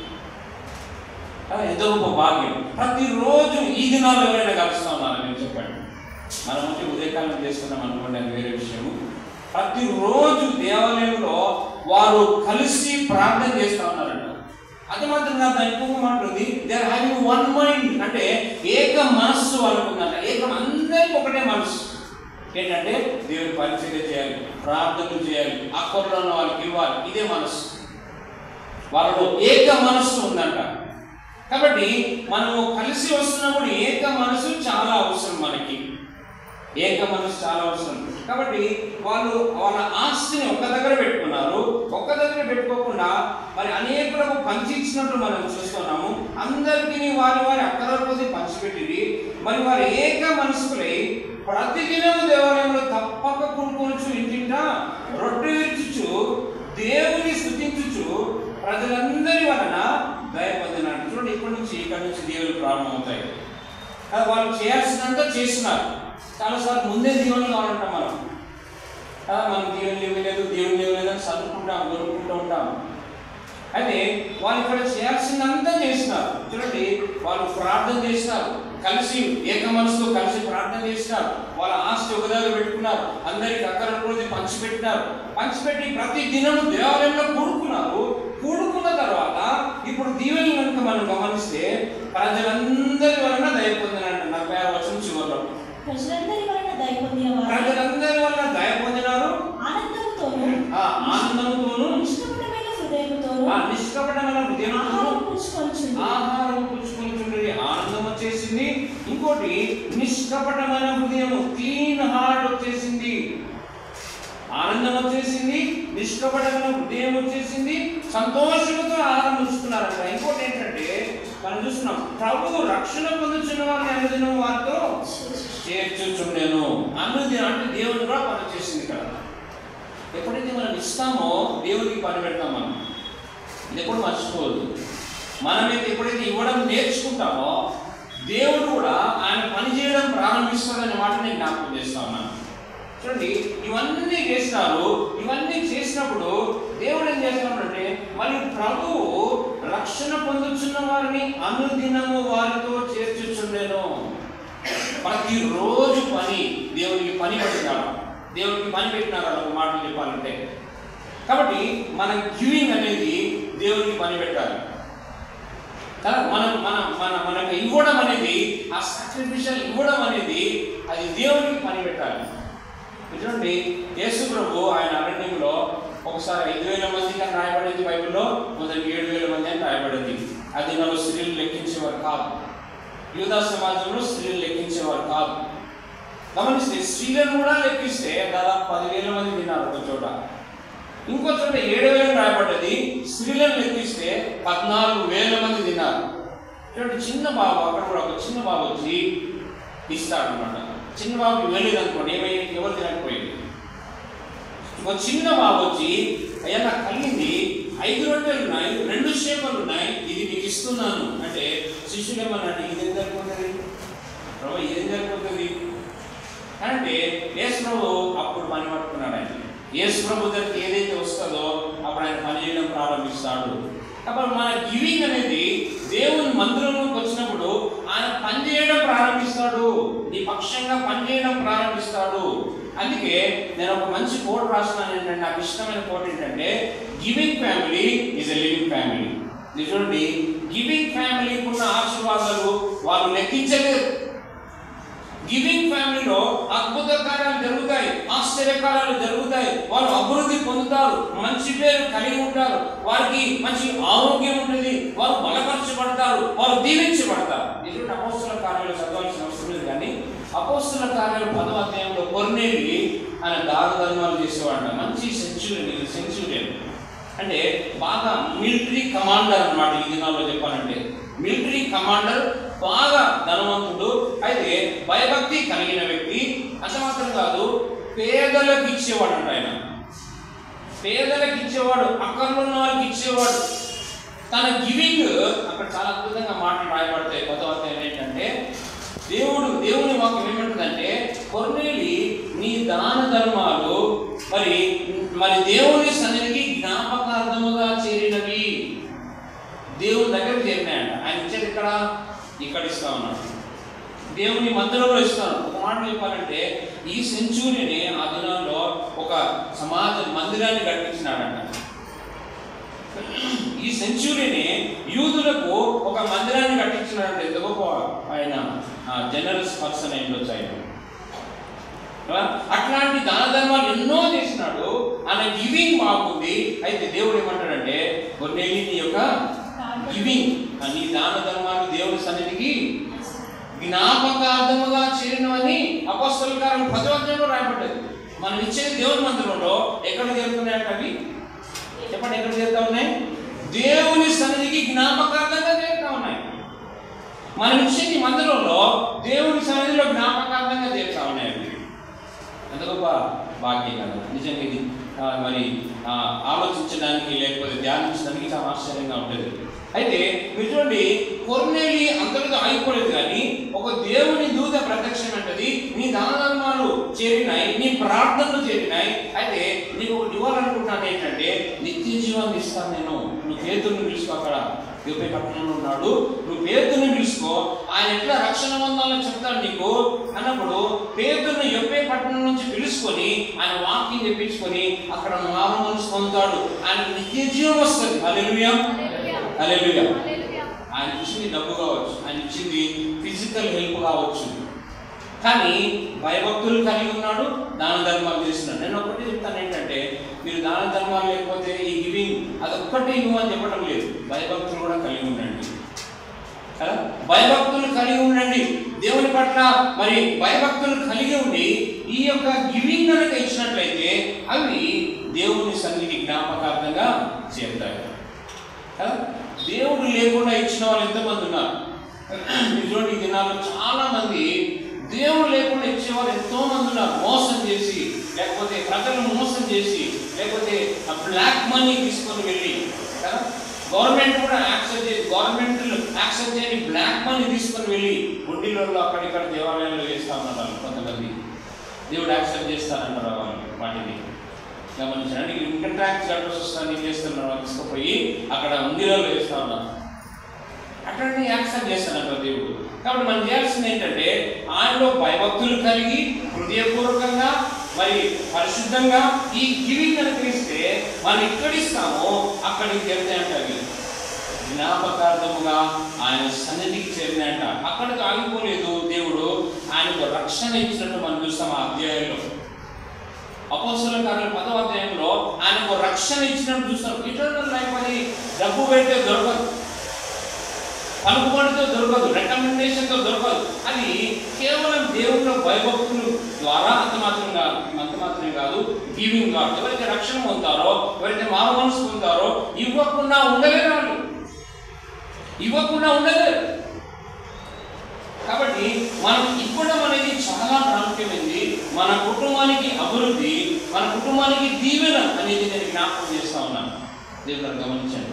ఆ, ఎంత గొప్ప భాగ్యం ప్రతిరోజు ఈ దినాలు ఎవరైనా కలుస్తా ఉన్నారని మీరు చెప్పండి మనం వచ్చి ఉదయకాలం చేసుకున్నాం అనుకోండి అది వేరే విషయము ప్రతిరోజు దేవాలయంలో వారు కలిసి ప్రార్థన చేస్తా ఉన్నారంట అది మాత్రం కాదు దాని ఇంకొక మాట ఉంది they are having one mind అంటే ఏక మనస్సు వాళ్ళకు ఉందంట ఏకం అందరికి ఒకటే మనస్సు ఏంటంటే దేవుని పరిచర్య చేయాలి ప్రార్థనలు చేయాలి అక్కర్లో ఉన్న వాళ్ళకి ఇవ్వాలి ఇదే మనస్సు వాళ్ళలో ఏక మనస్సు ఉందంట కాబట్టి మనము కలిసి వస్తున్నప్పుడు ఏక మనసు చాలా అవసరం మనకి ఏక మనసు చాలా అవసరం కాబట్టి వాళ్ళు వాళ్ళ ఆస్తిని ఒక్క దగ్గర పెట్టుకున్నారు ఒక్క దగ్గర పెట్టుకోకుండా మరి అనేకులకు పంచిచ్చినట్లు మనం చూస్తున్నాము అందరికీ వారి వారి అక్కర కొద్ది పంచిపెట్టింది మరి వారి ఏక మనసుకులై ప్రతిదినము దేవాలయంలో తప్పక కూడుకొనుచు ఇంటింట రొట్టె విరుచుచు దేవుని స్థుతించుచు ప్రజలందరి వలన దయ పొందినాడు చూడండి ఇప్పటి నుంచి ఇక్కడి నుంచి దేవుని ప్రారంభమవుతాయి అది వాళ్ళు చేయాల్సినంత చేస్తున్నారు చాలాసార్లు ముందే దీవెనలు కావాలంటాం మనం ఆ, మనం దేవుని ఇవ్వలేదు దేవుని ఇవ్వలేదు అని చదువుకుంటాం కోరుకుంటూ ఉంటాం అయితే వాళ్ళు ఇక్కడ చేయాల్సిందంత చేసినారు చూడండి వాళ్ళు ప్రార్థన చేసినారు కలిసి ఏక మనసుతో కలిసి ప్రార్థన చేసినారు వాళ్ళ ఆస్తి ఒక దగ్గర పెట్టుకున్నారు అందరికి అక్కర రోజు పంచిపెట్టినారు పంచిపెట్టి ప్రతి దినము దేవాలయంలో కూడుకున్నారు కూడుకున్న తర్వాత ఇప్పుడు దీవెనలు కనుక మనం గమనిస్తే ప్రజలందరి వలన దయ పొందినంట నలభై ఆరు వచనం చివరిలో ప్రజలందరి వలన దయ పొందిన వారు ప్రజలందరి వలన దయ పొందినారు ఆనందముతోను ఆ ఆనందంతోనూ నిష్కపటమైన హృదయముతోను ఆ నిష్కపటమైన హృదయంతో ఆహారం పుచ్చుకొనుచుండి ఆహారం పుచ్చుకుంటుండేది ఆనందం వచ్చేసింది ఇంకోటి నిష్కపటమైన హృదయం క్లీన్ హార్ట్ వచ్చేసింది ఆనందం వచ్చేసింది నిష్కపటమైన హృదయం వచ్చేసింది సంతోషంతో ఆహారం పుచ్చుకున్నారంట ఇంకోటి ఏంటంటే మనం చూస్తున్నాం ప్రభు రక్షణ పొందుతున్న వారిని అనుదినం వారితో చేర్చుచుండెను అనుదినం అంటే దేవుని కూడా పని చేసింది ఇక్కడ ఎప్పుడైతే మనం ఇస్తామో దేవునికి పని పెడతాం మనం ఇది ఎప్పుడు మర్చిపోవద్దు మనమైతే ఎప్పుడైతే ఇవ్వడం నేర్చుకుంటామో దేవుడు కూడా ఆయన పని చేయడం ప్రారంభిస్తాడనే మాట నేను జ్ఞాపకం చేస్తా ఉన్నాను చూడండి ఇవన్నీ చేసినారు ఇవన్నీ చేసినప్పుడు దేవుడు ఏం చేస్తున్నాడంటే మరి ప్రభువు రక్షణ పొందుతున్న వారిని అనుదినము వారితో చేర్చుచుండెను ప్రతిరోజు పని దేవునికి పని పెట్టినాడు దేవునికి పని పెట్టినాడు ఒక మాటలు చెప్పాలంటే కాబట్టి మన గివింగ్ అనేది దేవునికి పని పెట్టాలి కదా మనం మన మన మనకు ఇవ్వడం అనేది ఆ సాక్రిఫిషియల్ ఇవ్వడం అనేది అది దేవునికి పని పెట్టాలి చూడండి యేసు ప్రభు ఆయన అరణ్యంలో ఒకసారి ఐదు వేల మందికి అని రాయబడింది బైబిల్లో మొదటి ఏడు వేల మంది అని రాయబడింది అది నన్ను స్త్రీలు లెక్కించేవారు కాదు యూదా సమాజంలో స్త్రీలు లెక్కించేవారు కాదు గమనిస్తే స్త్రీలను కూడా లెక్కిస్తే దాదాపు పదివేల మంది తిన్నారు ఒక చోట ఇంకో చోట ఏడు వేలు రాయబడ్డది స్త్రీలను లెక్కిస్తే పద్నాలుగు వేల మంది తిన్నారు చూడండి చిన్న బాబు అక్కడ కూడా ఒక చిన్న బాబు వచ్చి ఇస్తాడు అనమాట చిన్న బాబు వెళ్ళేది అనుకోండి ఏమైంది ఎవరు తినకపోయింది ఒక చిన్న బాబు వచ్చి అయ్యా నాకు కలిగింది ఐదు రొట్టెలు ఉన్నాయి రెండు చేపలు ఉన్నాయి ఇది నీకు ఇస్తున్నాను అంటే శిష్యులు ఏమన్నాడు ఇది ఏం సరిపోతుంది ప్రభు ఏం సరిపోతుంది అంటే యేసు ప్రభు అప్పుడు పని పట్టుకున్నాడు ఆయన యేసు ప్రభు దగ్గరికి ఏదైతే వస్తుందో అప్పుడు ఆయన పని చేయడం ప్రారంభిస్తాడు కాబట్టి మన గివింగ్ అనేది దేవుని మందిరంలోకి వచ్చినప్పుడు ఆయన పని చేయడం ప్రారంభిస్తాడు నీ పక్షంగా పని చేయడం ప్రారంభిస్తాడు అందుకే నేను ఒక మంచి కోట్ రాస్తున్నాను ఏంటంటే నాకు ఇష్టమైన కోట్ ఏంటంటే giving family is a living family ఇది చూడండి గివింగ్ ఫ్యామిలీకి ఉన్న ఆశీర్వాదాలు వాళ్ళు లెక్కించలేరు గివింగ్ ఫ్యామిలీలో అద్భుత కార్యాలు జరుగుతాయి ఆశ్చర్యకార్యాలు జరుగుతాయి వాళ్ళు అభివృద్ధి పొందుతారు మంచి పేరు కలిగి ఉంటారు వారికి మంచి ఆరోగ్యం ఉంటుంది వారు బలపరచబడతారు వారు దీవించబడతారు ఇటువంటి అపోస్తుల కార్యాలు చదవాల్సిన అవసరం లేదు కానీ అపోస్తుల కార్యాలు పదవ అధ్యాయంలో కొర్నేలి ఆయన దాన ధర్మాలు చేసేవాడు మంచి సెంచురియన్ సెంచురియన్ అంటే బాగా మిలిటరీ కమాండర్ అన్నమాట ఈ దినాల్లో చెప్పాలంటే మిలిటరీ కమాండర్ బాగా ధనవంతుడు అయితే భయభక్తి కలిగిన వ్యక్తి అంత మాత్రం కాదు పేదలకు ఇచ్చేవాడు అంట ఆయన పేదలకు ఇచ్చేవాడు అక్కర్లో ఉన్న వాళ్ళకి ఇచ్చేవాడు తన గివింగ్ అక్కడ చాలా అద్భుతంగా మాటలు రాయబడతాయి కొత్త అధ్యాయం ఏంటంటే దేవుడు దేవుని వాక్యం ఏమంటుందంటే కొర్నేలి నీ దాన ధర్మాలు మరి మరి దేవుని సన్నిధికి జ్ఞాపకార్థముగా చేరినవి దేవుని దగ్గర చేరినాయంట ఆయన ఇచ్చేది ఇక్కడ ఇక్కడ ఇస్తా ఉన్నాడు దేవుని మందిరంలో ఇస్తాను ఒక మాట చెప్పాలంటే ఈ సెంచురీని ఆ దినాల్లో ఒక సమాజ మందిరాన్ని కట్టించినాడంట ఈ సెంచురీని యూదులకు ఒక మందిరాన్ని కట్టించినాడంటే ఎంత గొప్ప ఆయన జనరల్స్ పర్సన్ అయి ఉండొచ్చు ఆయన కదా? అట్లాంటి దాన ధర్మాలు ఎన్నో చేసినాడు ఆయన గివింగ్ బాగుంది అయితే దేవుడు ఏమంటాడంటే కొన్నేళ్ళు నీ యొక్క గివింగ్ నీ దాన ధర్మాలు దేవుడి సన్నిధికి జ్ఞాపకార్థముగా చేరినవని అపస్తుల కారం పదవద్యంలో రాయబడ్డది మనం ఇచ్చేది దేవుని మందిరంలో ఎక్కడ చేరుతున్నాయంట అవి చెప్పండి ఎక్కడ చేరుతా ఉన్నాయి దేవుని సన్నిధికి జ్ఞాపకార్థంగా చేరుతా ఉన్నాయి మనం ఇచ్చేది ఈ మందిరంలో దేవుని సన్నిధిలో జ్ఞాపకార్థంగా చేరుతా ఉన్నాయి అవి ఎంత గొప్ప భాగ్యం కదా నిజంగా ఇది ఆ, మరి ఆ, ఆలోచించడానికి లేకపోతే ధ్యానించడానికి చాలా ఆశ్చర్యంగా ఉంటుంది అయితే మీరు చూడండి కొర్నేలి అంతటితో ఆగిపోలేదు కానీ ఒక దేవుని దూత ప్రత్యక్షం అంటది నీ దానధర్మాలు చేరినాయి నీ ప్రార్థనలు చేరినాయి అయితే నీకు ఒకటి ఇవ్వాలనుకుంటున్నాను ఏంటంటే నిత్య జీవాన్ని ఇస్తాను నేను నువ్వు పేతుని పిలుచుకో అక్కడ యూపీ పట్టణంలో ఉన్నాడు నువ్వు పేతుని పిలుచుకో ఆయన ఎట్లా రక్షణ పొందాలని చెప్తాడు నీకు అన్నప్పుడు పేతుని యొప్పే పట్టణం నుంచి పిలుచుకొని ఆయన వాకింగ్ చెప్పించుకొని అక్కడ మారు మనసు పొందుతాడు ఆయన నిత్య జీవం వస్తుంది హల్లెలూయా హల్లెలూయా ఆయన ఇచ్చింది డబ్బు కావచ్చు ఆయన ఇచ్చింది ఫిజికల్ హెల్ప్ కావచ్చు కానీ భయభక్తులు కలిగి ఉన్నాడు దాన ధర్మాలు చేస్తున్నాడు నేను ఒకటి చెప్తాను ఏంటంటే మీరు దాన ధర్మాలు లేకపోతే ఈ గివింగ్ అదొక్కటి ఇవ్వమని చెప్పడం లేదు భయభక్తులు కూడా కలిగి ఉండండి కదా భయభక్తులు కలిగి ఉండండి దేవుని పట్ల మరి భయభక్తులు కలిగి ఉండి ఈ యొక్క గివింగ్ కనుక ఇచ్చినట్లయితే అవి దేవుని సన్నిధికి జ్ఞాపకార్థంగా చేరుతాయి కదా దేవుడు లేకుండా ఇచ్చిన వాళ్ళు ఎంతమంది ఉన్నారు మీరు చూడండి ఈ దినాల్లో చాలా మంది దేవుడు లేకుండా ఇచ్చేవారు ఎంతో మంది ఉన్నారు మోసం చేసి లేకపోతే ప్రజలను మోసం చేసి లేకపోతే ఆ బ్లాక్ మనీ తీసుకొని వెళ్ళి కదా గవర్నమెంట్ కూడా యాక్సెప్ట్ చేసి గవర్నమెంట్ యాక్సెప్ట్ చేయని బ్లాక్ మనీ తీసుకొని వెళ్ళి గుండీలలో అక్కడిక్కడ దేవాలయాల్లో వేస్తా ఉన్నారు వాళ్ళు కొంతమంది దేవుడు యాక్సెప్ట్ చేస్తారంటారు వాళ్ళు వాటిని గమనించండి ఇన్కమ్ ట్యాక్స్ కట్టాల్సి వస్తాను ఏం చేస్తున్నారు తీసుకుపోయి అక్కడ ఉందిరాలు వేస్తా ఉన్నారు అట్లాంటి యాక్సెప్ట్ చేస్తానంటారు దేవుడు కాబట్టి మనం చేయాల్సింది ఏంటంటే ఆయనలో భయభక్తులు కలిగి హృదయపూర్వకంగా మరి పరిశుద్ధంగా ఈ గివింగ్ కనుక ఇస్తే మనం ఎక్కడ ఇస్తామో అక్కడికి చేరుతాయంట అవి జ్ఞాపకార్థముగా ఆయన సన్నిధికి చేరినాయంట అక్కడికి ఆగిపోలేదు దేవుడు ఆయనకు రక్షణ ఇచ్చినట్టు మనం చూస్తాం ఆ అధ్యాయంలో అపోస్తుల కార్యాల పదవ అధ్యాయంలో ఆయనకు రక్షణ ఇచ్చినట్టు చూస్తాం ఇటర్నల్ లైఫ్ అని డబ్బు పెడితే దొరకదు పలుకుబడితో దొరకదు రికమెండేషన్తో దొరకదు అది కేవలం దేవుళ్ళ భయభక్తులు ద్వారా అంత మాత్రం కాదు అంత మాత్రమే కాదు గివింగ్ కాదు ఎవరైతే రక్షణ పొందుతారో ఎవరైతే మారు మనసు పొందుతారో ఇవ్వకుండా ఉండలేరు వాళ్ళు ఇవ్వకుండా ఉండలేరు కాబట్టి మనం ఇవ్వడం అనేది చాలా ప్రాముఖ్యమైనది మన కుటుంబానికి అభివృద్ధి మన కుటుంబానికి దీవెన అనేది నేను జ్ఞాపకం చేస్తా ఉన్నాను దేవుడు గమనించండి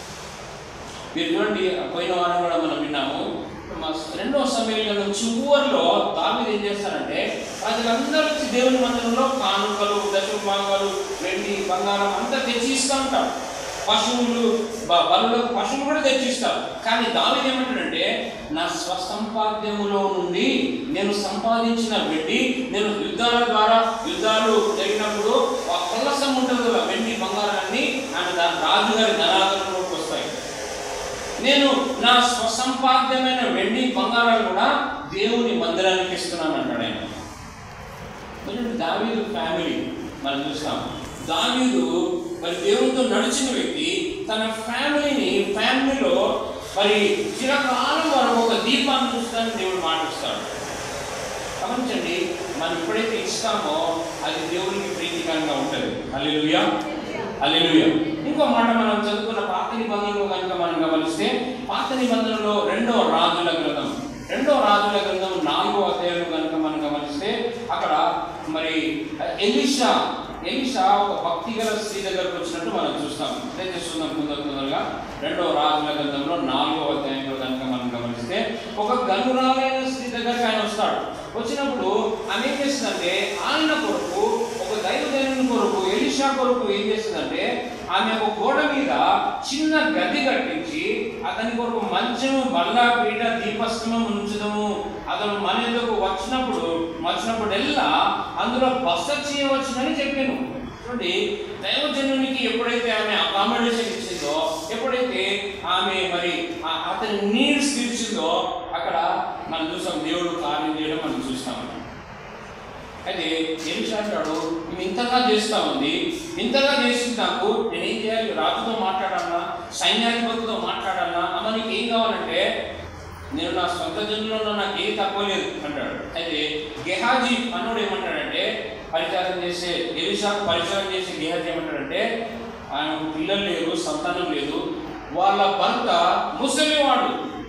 మీరు చూడండి పోయిన వారం కూడా మనం విన్నాము మా రెండో సమయంలో చివరిలో దావీదు ఏం చేస్తారంటే ప్రజలందరూ వచ్చి దేవుని మందిరంలో కానుకలు దశభాగాలు వెండి బంగారం అంతా తెచ్చి ఇస్తూ ఉంటారు పశువులు బ- బలులకు పశువులు కూడా తెచ్చిస్తారు కానీ దావీదు ఏమంటాడంటే నా స్వసంపాద్యములో నుండి నేను సంపాదించిన వెండి నేను యుద్ధాల ద్వారా యుద్ధాలు జరిగినప్పుడు ఆ కొల్లసం ఉంటుంది కదా వెండి బంగారాన్ని ఆయన దాని రాజుగారి ధనాధనంలోకి వస్తాయి నేను నా స్వసంపాద్యమైన వెండి బంగారాలు కూడా దేవుని మందిరానికి ఇస్తున్నాను అంటాడు ఆయన ఎందుకంటే దావీదు ఫ్యామిలీ మనం చూస్తాం దావీదు మరి దేవునితో నడిచిన వ్యక్తి తన ఫ్యామిలీని ఫ్యామిలీలో మరి చిరకాలం వరకు ఒక దీపాన్ని చూస్తానని దేవుడు మాటిస్తాడు గమనించండి మనం ఎప్పుడైతే ఇస్తామో అది దేవునికి ప్రీతికరంగా ఉంటుంది అల్లెలుయా అల్లెలుయా ఇంకో మాట మనం చదువుకున్న పాత నిబంధనలో కనుక మనం గమనిస్తే పాత నిబంధనలో రెండో రాజుల గ్రంథం రెండో రాజుల గ్రంథం నాలుగో అధ్యాయంలో కనుక మనం గమనిస్తే అక్కడ మరి ఎలిషా ఎలిషా ఒక భక్తి గల స్త్రీ దగ్గరకు వచ్చినట్టు మనం చూస్తాం అదే చూస్తున్నాం తొందర తొందరగా రెండో రాజుల గ్రంథంలో నాలుగో అధ్యాయంలో కనుక మనం గమనిస్తే ఒక గనురాలైన స్త్రీ దగ్గరకు ఆయన వస్తాడు వచ్చినప్పుడు ఆమె ఏం చేస్తుందంటే ఆయన కొరకు ఒక దైవదైన కొరకు ఎలిషా కొరకు ఏం చేస్తుందంటే ఆమె ఒక గోడ మీద చిన్న గది కట్టించి అతని కొరకు మంచము బల్ల పీట దీపస్తంభం ఉంచుదము అతను మన ఎదుకు వచ్చినప్పుడు వచ్చినప్పుడెల్లా అందులో బస చేయవచ్చునని చెప్పాను చూడండి దైవజనునికి ఎప్పుడైతే ఆమె అకామిడేషన్ ఇచ్చిందో ఎప్పుడైతే ఆమె మరి ఆ- అతని నీడ్స్ తీర్చిందో అక్కడ మనం చూసాం దేవుడు కార్యం చేయడం మనం చూస్తాం అయితే ఎలిషా అంటాడు నువ్వు ఇంతగా చేస్తా ఉంది ఇంతగా చేసింది నాకు నేనేం చేయాలి రాజుతో మాట్లాడాలన్నా సైన్యాధిపతితో మాట్లాడాలన్నా అమ్మ నీకు ఏం కావాలంటే నేను నా సొంత జన్మలో నాకు ఏం తక్కువ లేదు అంటాడు అయితే గెహాజీ అన్నోడు ఏమంటాడంటే పరిచారం చేసే ఎలిషాకు పరిచారం చేసే గెహాజీ ఏమంటాడంటే ఆయనకు పిల్లలు లేరు సంతానం లేదు వాళ్ళ భర్త ముసలివాడు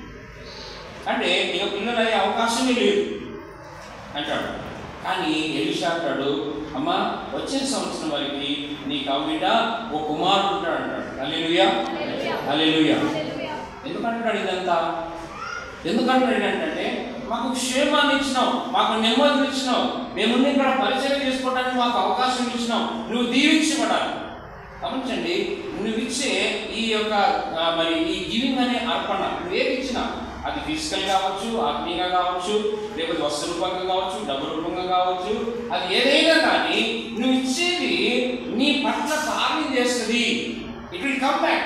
అంటే ఇక పిల్లలు అయ్యే అవకాశమే లేదు అంటాడు కానీ ఎలిషా అంటాడు అమ్మా వచ్చే సంవత్సరం వరకు నీకు అవిట ఓ కుమారుడు ఉంటాడు అంటాడు అల్లెలుయా అల్లెలుయా ఎందుకంటాడు ఇదంతా ఎందుకంటాడు ఏంటంటే మాకు క్షేమాన్ని ఇచ్చినావు మాకు నెమ్మదిని ఇచ్చినావు మేమున్న ఇక్కడ పరిచయం చేసుకోవడానికి మాకు అవకాశం ఇచ్చినావు నువ్వు దీవించబడాలి గమనించండి నువ్వు ఇచ్చే ఈ యొక్క ఆ, మరి ఈ గివింగ్ అనే అర్పణ నువ్వు ఏది ఇచ్చినా అది ఫిజికల్ కావచ్చు ఆత్మీయంగా కావచ్చు లేకపోతే వస్తు రూపంగా కావచ్చు డబ్బు రూపంగా కావచ్చు అది ఏదైనా కానీ నువ్వు ఇచ్చేది నీ పట్ల కార్యం చేస్తుంది ఇట్ విల్ కమ్ బ్యాక్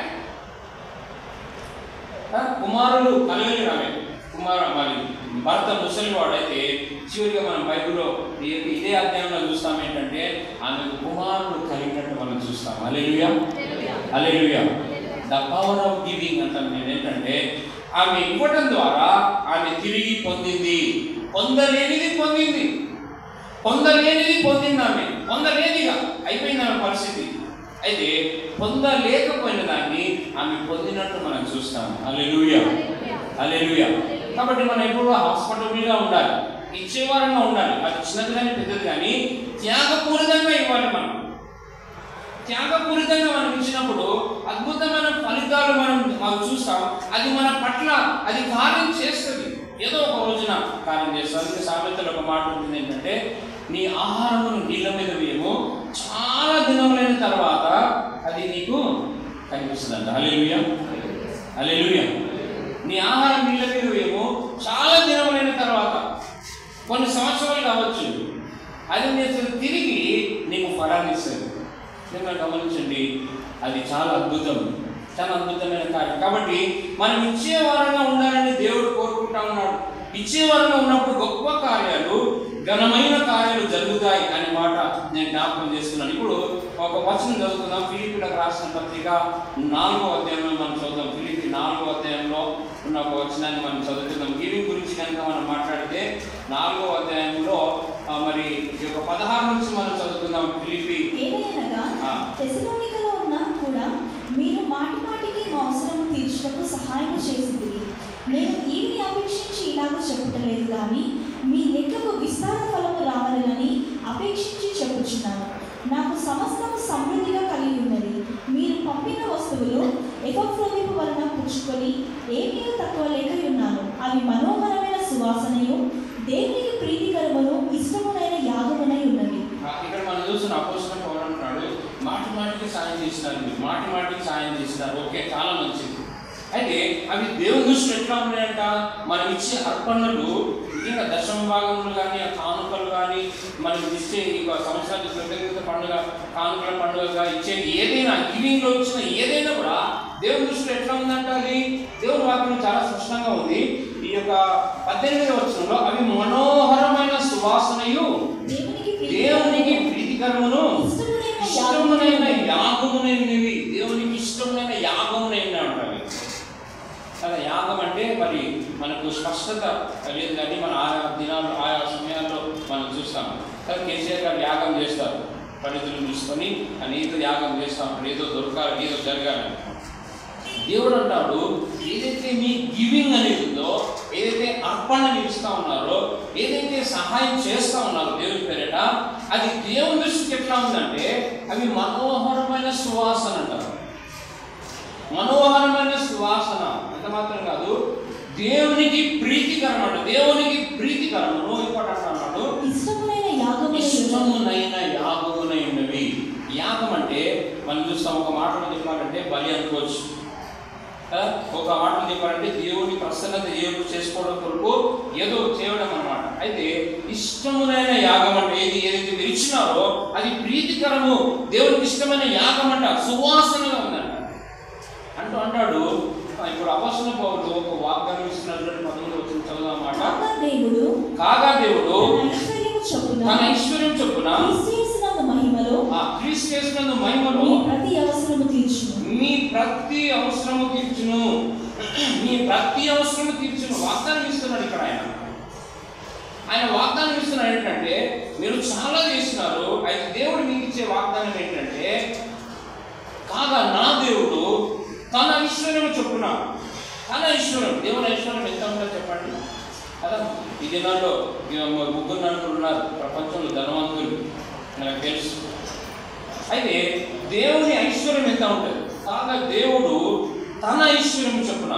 కుమారులు కలగలి రామే కుమార మరి భర్త ముసలివాడైతే చివరిగా మనం బైబిల్లో ఈ- ఇదే అధ్యాయంలో చూస్తాం ఏంటంటే ఆమెకు కుమారుడు కలిగినట్టు మనం చూస్తాం alleluia alleluia the power of giving అంటాను నేను ఏంటంటే ఆమె ఇవ్వటం ద్వారా ఆమె తిరిగి పొందింది పొందలేనిది పొందింది పొందలేనిది పొందింది ఆమె పొందలేనిగా అయిపోయింది ఆమె పరిస్థితి అయితే పొందలేకపోయిన దాన్ని ఆమె పొందినట్టు మనం చూస్తాం అలెలుయా అలెలుయా కాబట్టి మనం ఎప్పుడు హాస్పిటల్గా ఉండాలి ఇచ్చేవారంగా ఉండాలి అది చిన్నది కానీ పెద్దది కానీ త్యాగపూరితంగా ఇవ్వాలి మనం త్యాగపూరితంగా మనం ఇచ్చినప్పుడు అద్భుతమైన ఫలితాలు మనం మనం చూస్తాం అది మన పట్ల అది కార్యం చేస్తుంది ఏదో ఒక రోజున కార్యం చేస్తుంది అందుకే సామెతలో ఒక మాట ఉంటుంది ఏంటంటే నీ ఆహారమును నీళ్ళ మీద వేయము చాలా దినములైన తర్వాత అది నీకు కనిపిస్తుందంట అలెలుయా అలెలుయా నీ ఆహారం నీళ్ళ మీద వేయము చాలా దినములైన తర్వాత కొన్ని సంవత్సరాలు కావచ్చు అది నీకు తిరిగి నీకు ఫలాన్ని ఇస్తుంది నిన్న గమనించండి అది చాలా అద్భుతం చాలా అద్భుతమైన కార్యం కాబట్టి మనం ఇచ్చే వారంగా ఉండాలని దేవుడు కోరుకుంటా ఉన్నాడు ఇచ్చే వారంగా ఉన్నప్పుడు గొప్ప కార్యాలు ఘనమైన కార్యాలు జరుగుతాయి అనే మాట నేను జ్ఞాపకం చేస్తున్నాను ఇప్పుడు ఒక వచనం చదువుకుందాం ఫిలిపిలకు రాసిన పత్రిక నాలుగో అధ్యాయంలో మనం చదువుదాం ఫిలిపి నాలుగో అధ్యాయంలో ఉన్న ఒక వచనాన్ని మనం చదువుకుందాం గివింగ్ గురించి కనుక మనం మాట్లాడితే నాలుగో అధ్యాయంలో ఆ, మరి ఈ యొక్క పదహారు నుంచి మనం చదువుకుందాం ఫిలిపి ఏదైనగా ఆ. తెసలోనికలో ఉన్న కూడా మీరు మాటి మాటికి మా అవసరం తీర్చుటకు సహాయం చేసింది నేను ఈవిని అపేక్షించి ఇలాగ చెప్పుటలేదు కానీ మీ లెక్కకు విస్తార ఫలము రావాలని అపేక్షించి చెప్పుచున్నాను నాకు సమస్తము సమృద్ధిగా కలిగి ఉన్నది మీరు పంపిన వస్తువులు ఎఫ్రోవిపు వలన పుచ్చుకొని ఏమీ తక్కువ లేక ఉన్నాను అవి మనోహరమైన సువాసనయు దేవునికి ప్రీతికరమును ఇష్టమునైన యాగమునై ఉన్నవి ఆ, ఇక్కడ మనం చూస్తున్న అపోసిన పౌరు అంటున్నాడు మాటి మాటికి సాయం చేసినారు మీరు మాటి మాటికి సాయం చేసినారు ఓకే చాలా మంచిది అయితే అవి దేవుని దృష్టిలో ఎట్లా ఉన్నాయంట మనం ఇచ్చే అర్పణలు నిజంగా దశమ భాగములు కానీ ఆ కానుకలు కానీ మనం ఇచ్చే ఈ సంవత్సరానికి కృతజ్ఞత పండుగ కానుకల పండుగగా ఇచ్చేది ఏదైనా గివింగ్లో ఇచ్చిన ఏదైనా కూడా దేవుని దృష్టిలో ఎట్లా ఉందంట అది దేవుని వాక్యం చాలా స్పష్టంగా ఉంది ఈ యొక్క పద్దెనిమిది వచనంలో అవి మనోహరమైన సువాసనయు దేవునికి దేవునికి ప్రీతికరమును ఇష్టమునైన ఇష్టమునైన యాగమునైనవి దేవునికి ఇష్టమునైన యాగమునైన అంటారు అలా యాగం అంటే మరి మనకు స్పష్టత లేదు కానీ మన ఆయా దినాలు ఆయా సమయాల్లో చూస్తాం కానీ కేసీఆర్ గారు యాగం చేస్తారు పండితులు తీసుకొని అని ఏదో యాగం చేస్తాం ఏదో దొరకాలి ఏదో జరగాలి దేవుడు అంటాడు ఏదైతే మీ గివింగ్ అనేది ఉందో ఏదైతే అర్పణ మీరు ఇస్తా ఉన్నారో ఏదైతే సహాయం చేస్తా ఉన్నారో దేవుని పేరిట అది దేవుని దృష్టికి ఎట్లా ఉందంటే అవి మనోహరమైన సువాసన అంటారు మనోహరమైన సువాసన ఎంత మాత్రం కాదు దేవునికి ప్రీతికరం అంట దేవునికి ప్రీతికరమును ఇంకోటి అన్నాడు ఇష్టములైన యాగములు ఇష్టమునైన యాగమునై ఉన్నవి యాగం అంటే మనం చూస్తాం ఒక మాటలో చెప్పాలంటే బలి అనుకోవచ్చు కదా? ఒక మాటలో చెప్పాలంటే దేవుని ప్రసన్నత ఏదో చేసుకోవడం కొరకు ఏదో చేయడం అన్నమాట అయితే ఇష్టమునైన యాగం అంటే ఏది ఏదైతే మీరు ఇచ్చినారో అది ప్రీతికరము దేవునికి ఇష్టమైన యాగం అంట సువాసనగా ఉందంట అంటూ అంటాడు ఆ, ఇప్పుడు అపసన పౌరులు ఒక వాగ్దానం ఇస్తున్నటువంటి పదములు వచ్చిన చదువుదాం మాట కాగా దేవుడు కాగా దేవుడు తన ఐశ్వర్యము చొప్పున తన ఐశ్వర్యం చొప్పున క్రీస్తుయేసునందు మహిమలో ఆ క్రీస్తు చేసినందు మహిమలో మీ ప్రతి అవసరము తీర్చును మీ ప్రతి అవసరము తీర్చును మీ ప్రతి అవసరము తీర్చును వాగ్దానం ఇస్తున్నాడు ఇక్కడ ఆయన ఆయన వాగ్దానం ఇస్తున్నాడు ఏంటంటే మీరు చాలా చేసినారు అయితే దేవుడు మీకు ఇచ్చే వాగ్దానం ఏంటంటే కాగా నా దేవుడు తన ఐశ్వర్యం చొప్పున తన ఐశ్వర్యం దేవుని ఐశ్వర్యం ఎంత ఉంటుందో చెప్పండి కదా ఈ దినాల్లో ఇక మ- ముగ్గురు నలుగురు ఉన్నారు ప్రపంచంలో ధనవంతులు నాకు తెలుసు అయితే దేవుని ఐశ్వర్యం ఎంత ఉంటుంది కాగా దేవుడు తన ఐశ్వర్యం చొప్పున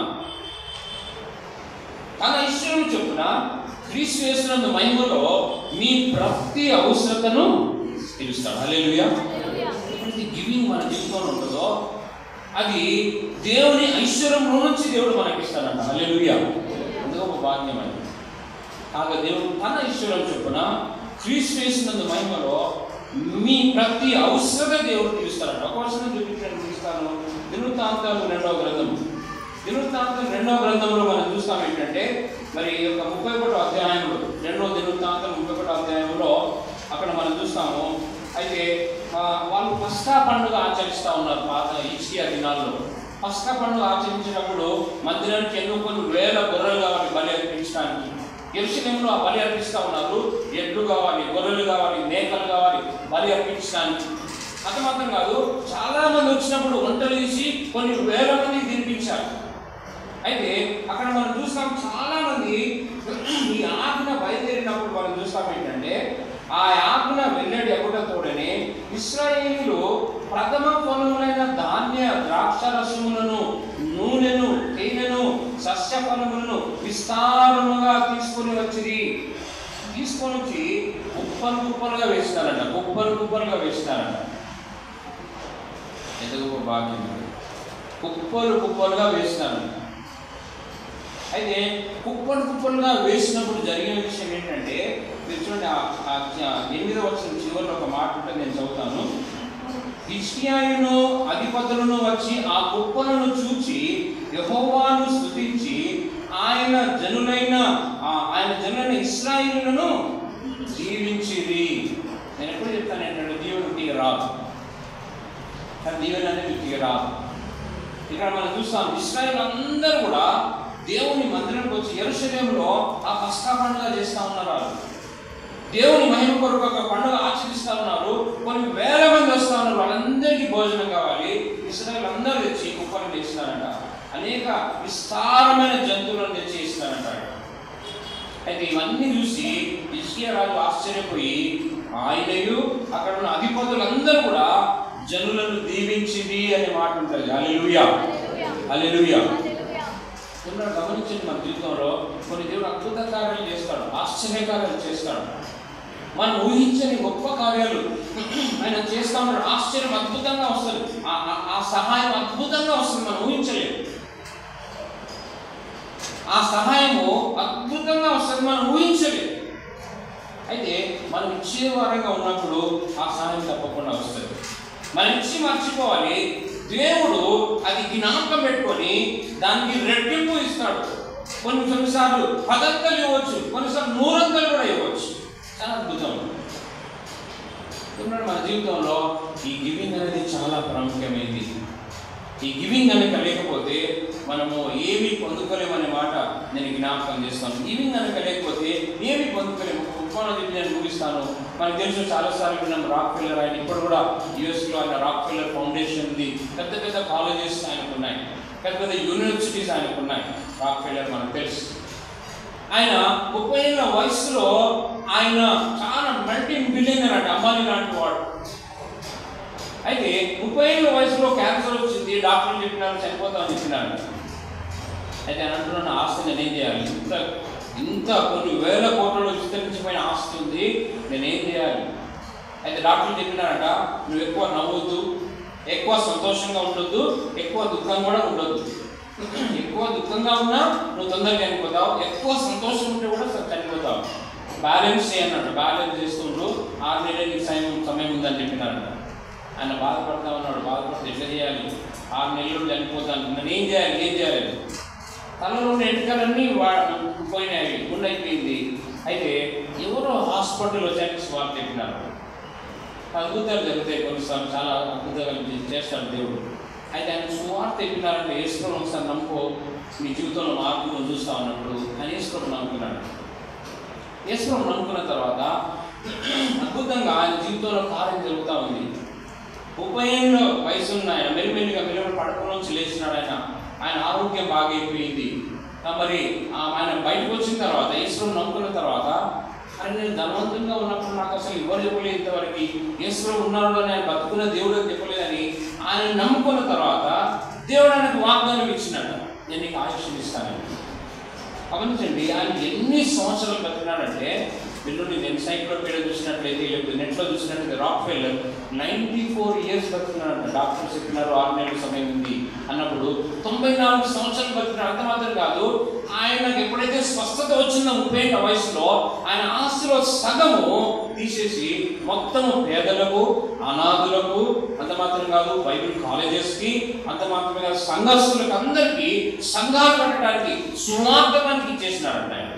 తన ఐశ్వర్యం చొప్పున క్రీస్తు వేసినందు మహిమలో మీ ప్రతి అవసరతను తీరుస్తాడు హల్లెలూయా ఎప్పుడైతే గివింగ్ మన జీవితంలో ఉంటుందో అది దేవుని ఐశ్వర్యంలో నుంచి దేవుడు మనకి ఇస్తాడంట హల్లెలూయా అందులో ఒక భాగ్యం అది కాగా దేవుడు తన ఐశ్వర్యం చొప్పున క్రీస్తు వేసినందు మహిమలో మీ ప్రతి అవసరత దేవుడు తీరుస్తాడంట ఒక వచనం చూపించడానికి తీస్తాను దినవృత్తాంతాలు రెండవ గ్రంథం దినవృత్తాంతం రెండవ గ్రంథంలో మనం చూస్తాం ఏంటంటే మరి ఈ యొక్క ముప్పై ఒకటో అధ్యాయంలో రెండవ దినవృత్తాంతం ముప్పై ఒకటో అధ్యాయంలో అక్కడ మనం చూస్తాము అయితే ఆ, వాళ్ళు పస్కా పండుగ ఆచరిస్తూ ఉన్నారు పాత ఈస్టియా దినాల్లో పస్కా పండుగ ఆచరించినప్పుడు మందిరానికి ఎన్నో కొన్ని వేల గొర్రెలు కావాలి బలి అర్పించడానికి ఎరుసలేంలో ఆ బలి అర్పిస్తూ ఉన్నారు ఎడ్లు కావాలి గొర్రెలు కావాలి మేకలు కావాలి బలి అర్పించడానికి అంత మాత్రం కాదు చాలా మంది వచ్చినప్పుడు వంటలు తీసి కొన్ని వేల మంది తినిపించారు అయితే అక్కడ మనం చూస్తాం చాలా మంది ఈ ఆజ్ఞ బయలుదేరినప్పుడు మనం చూస్తాం ఏంటంటే ఆ ఆజ్ఞ వెల్లడి అవ్వడంతోడనే ఇస్రాయేలీలు ప్రథమ ఫలములైన ధాన్య ద్రాక్ష రసములను నూనెను తేనెను సస్య ఫలములను విస్తారముగా తీసుకొని వచ్చింది తీసుకొని వచ్చి కుప్పలు కుప్పలుగా వేస్తారంట కుప్పలు కుప్పలుగా వేస్తారంట ఎంత గొప్ప భాగ్యం ఇది. కుప్పలు కుప్పలుగా వేస్తారంట అయితే కుప్పలు కుప్పలుగా వేసినప్పుడు జరిగిన విషయం ఏంటంటే మీరు చూడండి ఆ- ఆ ఆ ఎనిమిదవ వచ్చిన చివరిలో ఒక మాట ఉంటుంది నేను చదువుతాను ఇష్టియాయును అధిపతులను వచ్చి ఆ కుప్పలను చూచి యెహోవాను స్తుతించి ఆయన జనులైన ఆ- ఆయన జనులైన ఇస్రాయిలను జీవించిరి నేను ఎప్పుడు చెప్తాను ఏంటంటే దీవెన తీగ రాదు కానీ దీవెన అనేది తీగ రాదు ఇక్కడ మనం చూస్తాం ఇస్రాయల్ అందరూ కూడా దేవుని మందిరానికి వచ్చి ఎరుసలేంలో ఆ పస్కా పండుగ చేస్తా ఉన్నారు వాళ్ళు. దేవుని మహిమ కొరకు ఒక పండుగ ఆచరిస్తా ఉన్నారు కొన్ని వేల మంది వస్తా ఉన్నారు వాళ్ళందరికీ భోజనం కావాలి ఇస్రాయల్ అందరూ తెచ్చి కుప్పలు తెచ్చినారంట అనేక విస్తారమైన జంతువులను తెచ్చి ఇస్తారంట అయితే ఇవన్నీ చూసి ఇస్కియా రాజు ఆశ్చర్యపోయి ఆయనయు అక్కడ ఉన్న అధిపతులందరూ కూడా జనులను దీవించింది అనే మాట ఉంటుంది అలెలుయా అలెలుయా కొందరు గమనించండి మన జీవితంలో కొన్ని దేవుడు అద్భుత కార్యాలు చేస్తాడు ఆశ్చర్య కార్యాలు చేస్తాడు మనం ఊహించని గొప్ప కార్యాలు ఆయన చేస్తా ఉన్నాడు ఆశ్చర్యం అద్భుతంగా వస్తుంది ఆ- ఆ- ఆ సహాయం అద్భుతంగా వస్తుంది మనం ఊహించలేము ఆ సహాయము అద్భుతంగా వస్తుంది మనం ఊహించలేదు అయితే మనం ఇచ్చే వారంగా ఉన్నప్పుడు ఆ సహాయం తప్పకుండా వస్తుంది మనం ఇచ్చి మర్చిపోవాలి దేవుడు అది జ్ఞాపకం పెట్టుకొని దానికి రెట్టింపు ఇస్తాడు కొన్ని కొన్నిసార్లు పదంతలు ఇవ్వచ్చు కొన్నిసార్లు నూరంతలు కూడా ఇవ్వచ్చు చాలా అద్భుతం ఉన్నాడు మన జీవితంలో ఈ గివింగ్ అనేది చాలా ప్రాముఖ్యమైనది ఈ గివింగ్ కనుక లేకపోతే మనము ఏమీ పొందుకోలేమనే మాట నేను జ్ఞాపకం చేస్తాను గివింగ్ కనుక లేకపోతే ఏమీ పొందుకోలేము ఉపమానం చెప్పి నేను ముగిస్తాను మనకు తెలుసు చాలాసార్లు విన్నాం రాక్ ఫిల్లర్ ఆయన ఇప్పుడు కూడా యుఎస్లో ఆయన రాక్ ఫిల్లర్ ఫౌండేషన్ ఉంది పెద్ద పెద్ద కాలేజెస్ ఆయనకు ఉన్నాయి పెద్ద పెద్ద యూనివర్సిటీస్ ఆయనకు ఉన్నాయి రాక్ ఫిల్లర్ మనకు తెలుసు ఆయన ముప్పై ఏళ్ళ వయసులో ఆయన చాలా మల్టీ బిలియనర్ అంటే అంబానీ లాంటి వాడు అయితే ముప్పై ఏళ్ళ వయసులో క్యాన్సర్ వచ్చింది డాక్టర్లు చెప్పినారు చనిపోతామని చెప్పినారు అయితే ఆయన అంటున్నాను ఆస్తి నేనేం చేయాలి ఇంత ఇంత కొన్ని వేల కోట్లలో విస్తరించిపోయిన ఆస్తి ఉంది నేనేం చేయాలి అయితే డాక్టర్లు చెప్పినారట నువ్వు ఎక్కువ నవ్వొద్దు ఎక్కువ సంతోషంగా ఉండొద్దు ఎక్కువ దుఃఖం కూడా ఉండొద్దు ఎక్కువ దుఃఖంగా ఉన్నా నువ్వు తొందరగా చనిపోతావు ఎక్కువ సంతోషం ఉంటే కూడా చనిపోతావు బ్యాలెన్స్ చేయన్నట్టు బ్యాలెన్స్ చేస్తుండ్రు ఆరు నెలలు నీకు సమయం సమయం ఉందని చెప్పినారట ఆయన బాధపడతా ఉన్నాడు బాధపడితే ఎట్లా చేయాలి ఆరు నెలలు చనిపోతాను నేను ఏం చేయాలి ఏం చేయాలి తలలో ఉన్న ఎంటికలన్నీ వా పోయినాయి గుండైపోయింది అయితే ఎవరో హాస్పిటల్ వచ్చాక వాళ్ళు చెప్పినారు అద్భుతాలు జరుగుతాయి కొన్నిసార్లు చాలా అద్భుతాలు చేస్తాడు దేవుడు అయితే ఆయన సువార్త చెప్పినారంటే వేసుకొని ఒకసారి నమ్ముకో నీ జీవితంలో మార్పు నువ్వు చూస్తా ఉన్నప్పుడు ఆయన వేసుకొని నమ్ముకున్నాడు వేసుకొని నమ్ముకున్న తర్వాత అద్భుతంగా ఆయన జీవితంలో కార్యం జరుగుతూ ఉంది ముప్పై ఏళ్ళ వయసు ఉన్న ఆయన మెల్లిమెల్లిగా మెల్లిమెల్లి పడక నుంచి లేచినాడు ఆయన ఆయన ఆరోగ్యం బాగైపోయింది ఆ మరి ఆ ఆయన బయటకు వచ్చిన తర్వాత ఈశ్వరుని నమ్ముకున్న తర్వాత అని నేను ధనవంతంగా ఉన్నప్పుడు నాకు అసలు ఎవరు చెప్పలేదు ఇంతవరకు ఈశ్వరుడు ఉన్నాడు అని ఆయన బతుకున్న దేవుడు అని చెప్పలేదని ఆయన నమ్ముకున్న తర్వాత దేవుడు ఆయనకు వాగ్దానం ఇచ్చినాడు నేను నీకు ఆయుష్యం ఇస్తానని గమనించండి ఆయన ఎన్ని సంవత్సరాలు బతికినాడంటే వీళ్ళు నేను ఎన్సైక్లోపీడియా చూసినట్లయితే లేకపోతే నెట్లో చూసినట్లయితే Rockefeller ninety four years బతుకున్నాడంట డాక్టర్స్ చెప్పినారు ఆరు నెలల సమయం ఉంది అన్నప్పుడు తొంభై నాలుగు సంవత్సరాలు బతికినాడు అంత మాత్రం కాదు ఆయనకు ఎప్పుడైతే స్వస్థత వచ్చిందో ముప్పై ఏళ్ళ వయసులో ఆయన ఆస్తిలో సగము తీసేసి మొత్తము పేదలకు అనాథులకు అంత మాత్రం కాదు బైబిల్ కాలేజెస్కి అంత మాత్రమే కాదు సంఘస్థులకు అందరికీ సంఘాలు కట్టడానికి సుమార్థమానికి ఇచ్చేసినారంట ఆయన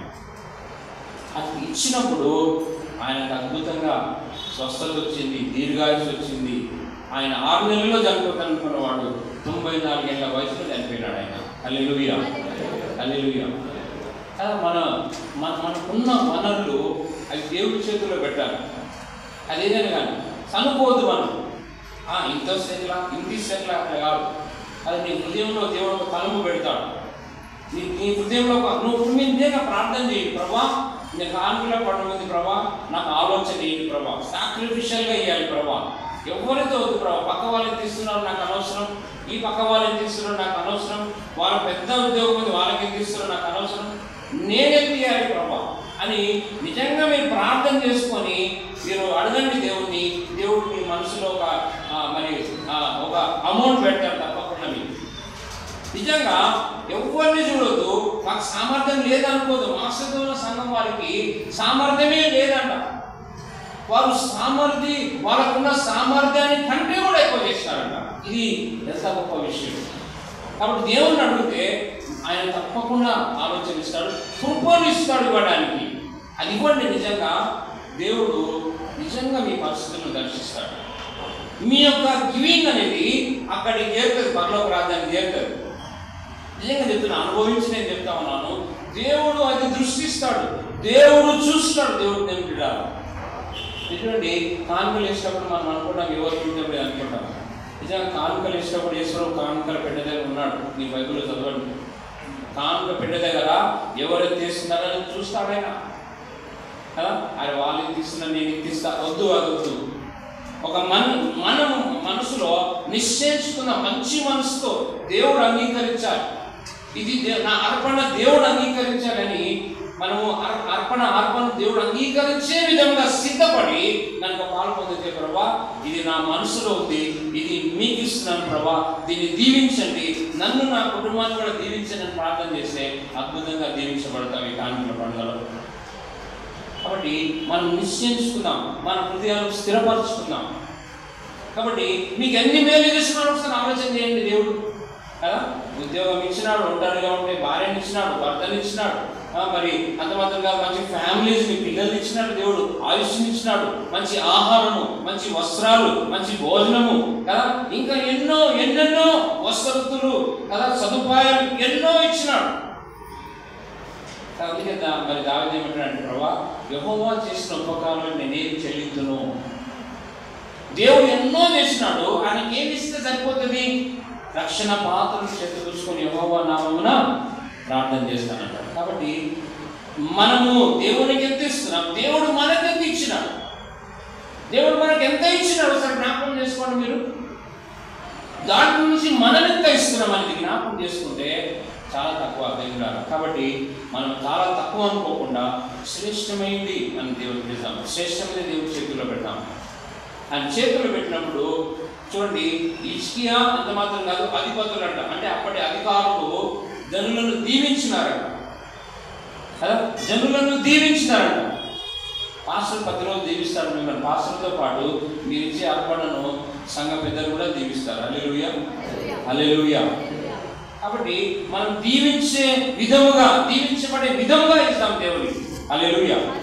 అది ఇచ్చినప్పుడు ఆయనకు అద్భుతంగా స్వస్థత వచ్చింది దీర్ఘాయుష్ వచ్చింది ఆయన ఆరు నెలల్లో చనిపోతానుకున్నవాడు తొంభై నాలుగేళ్ల వయసులో చనిపోయినాడు ఆయన అల్లెలుయ్య అల్లెలుయ్య కదా మన మన మనకున్న వనరులు అవి దేవుడి చేతిలో పెట్టాలి అదేదైనా కానీ చనిపోదు మనం ఆ, ఇంత సెట్లా ఇంటి సెట్లా అట్లా కాదు అది నీ హృదయంలో దేవుడు ఒక తలుపు పెడతాడు నీ నీ హృదయంలో ఒక నువ్వు మీ నిజంగా ప్రార్థన చేయి ప్రభా నేను కానుకలో పడుతుంది ప్రభా నాకు ఆలోచన ఏంటి ప్రభా సాక్రిఫిషియల్గా ఇవ్వాలి ప్రభా ఎవరితో వద్దు ప్రభా పక్క వాళ్ళని తీస్తున్నారు నాకు అనవసరం ఈ పక్క వాళ్ళని తీస్తున్నారు నాకు అనవసరం వాళ్ళ పెద్ద ఉద్యోగం ఉంది వాళ్ళకి ఎంత ఇస్తున్నారు నాకు అనవసరం నేనే తీయాలి ప్రభా అని నిజంగా మీరు ప్రార్థన చేసుకొని మీరు అడగండి దేవుడిని దేవుడు మీ మనసులో ఒక ఆ, మరి ఆ, ఒక అమౌంట్ పెడతారు తప్పకుండా మీకు నిజంగా ఎవరిని చూడొద్దు మాకు సామర్థ్యం లేదనుకోదు మాసంలో సంఘం వారికి సామర్థ్యమే లేదంట వారు సామర్థ్య వాళ్ళకున్న సామర్థ్యాన్ని కంటే కూడా ఎక్కువ చేస్తారంట ఇది ఎంత గొప్ప విషయం కాబట్టి దేవుణ్ణి అడిగితే ఆయన తప్పకుండా ఆలోచనిస్తాడు కృపను ఇస్తాడు ఇవ్వడానికి అది ఇవ్వండి నిజంగా దేవుడు నిజంగా మీ పరిస్థితులను దర్శిస్తాడు మీ యొక్క గివింగ్ అనేది అక్కడికి చేరుతుంది పరలోక రాజ్యానికి చేరుతుంది నిజంగా చెప్తున్నా అనుభవించి నేను చెప్తా ఉన్నాను దేవుడు అది దృష్టిస్తాడు దేవుడు చూస్తాడు దేవుడు నేను బిడ్డాలి నిజమండి కానుకలు వేసినప్పుడు మనం అనుకుంటాం ఎవరు చూడేప్పుడు అనుకుంటాం నిజంగా కానుకలు వేసినప్పుడు ఈశ్వరం కానుకల పెట్ట దగ్గర ఉన్నాడు నీ బైబిల్లో చదవండి కానుక పెట్ట దగ్గర ఎవరు తీస్తున్నారని చూస్తాడైనా కదా ఆయన వాళ్ళు ఇది తీస్తున్నారు నేను ఇది తీస్తా వద్దు అది వద్దు ఒక మన మనం మనసులో నిశ్చయించుకున్న మంచి మనసుతో దేవుడు అంగీకరించాలి ఇది దే- నా అర్పణ దేవుడు అంగీకరించాలని మనము అర్- అర్పణ అర్పణ దేవుడు అంగీకరించే విధంగా సిద్ధపడి నన్ను పాలు పొందితే ప్రభా ఇది నా మనసులో ఉంది ఇది మీకు ఇస్తున్నాను ప్రభా దీన్ని దీవించండి నన్ను నా కుటుంబాన్ని కూడా దీవించండి అని ప్రార్థన చేస్తే అద్భుతంగా దీవించబడతాం ఈ కానుకల పండుగలో కాబట్టి మనం నిశ్చయించుకుందాం మన హృదయాలు స్థిరపరచుకుందాం కాబట్టి మీకు ఎన్ని మేలు చేస్తున్నాడు ఒకసారి ఆలోచన చేయండి దేవుడు కదా ఉద్యోగం ఇచ్చినాడు ఒంటరిగా ఉంటే భార్యని ఇచ్చినాడు భర్తని ఇచ్చినాడు ఆ, మరి అంత మాత్రం కాదు మంచి ఫ్యామిలీస్ మీ పిల్లల్ని ఇచ్చినాడు దేవుడు ఆయుష్ని ఇచ్చినాడు మంచి ఆహారము మంచి వస్త్రాలు మంచి భోజనము కదా ఇంకా ఎన్నో ఎన్నెన్నో వసతులు కదా సదుపాయాలు ఎన్నో ఇచ్చినాడు అందుకే దా మరి దావిది ఏమంటాడంటే ప్రభా యహోవా చేసిన ఉపకారం నేనేం చెల్లించును దేవుడు ఎన్నో చేసినాడు ఆయనకి ఏమి ఇస్తే సరిపోతుంది రక్షణ పాత్రను చేతులుచుకొని యహోవా నామమున ప్రార్థన చేస్తానంటాడు కాబట్టి మనము దేవునికి ఎంత ఇస్తున్నాం దేవుడు మనకు ఎంత ఇచ్చినాడు దేవుడు మనకు ఎంత ఇచ్చినాడు ఒకసారి జ్ఞాపకం చేసుకోండి మీరు దాంట్లో నుంచి మనం ఎంత ఇస్తున్నాం అనేది జ్ఞాపకం చేసుకుంటే చాలా తక్కువ దేవుడు కాబట్టి మనం చాలా తక్కువ అనుకోకుండా శ్రేష్టమైంది అని దేవుడికి పెడతాం శ్రేష్టమైన దేవుడి చేతుల్లో పెడతాం ఆయన చేతులు పెట్టినప్పుడు చూడండి ఇష్కియా అంత మాత్రం కాదు అధిపతులు అంట అంటే అప్పటి అధికారులు జనులను దీవించినారంట కదా జనులను దీవించినారంట పాస్టర్ పది రోజులు దీవిస్తారు మిమ్మల్ని పాస్టర్తో పాటు మీరు ఇచ్చే అర్పణను సంఘ పెద్దలు కూడా దీవిస్తారు అల్లెలుయ అల్లెలుయ కాబట్టి మనం దీవించే విధముగా దీవించబడే విధముగా ఇస్తాం దేవునికి అల్లెలుయ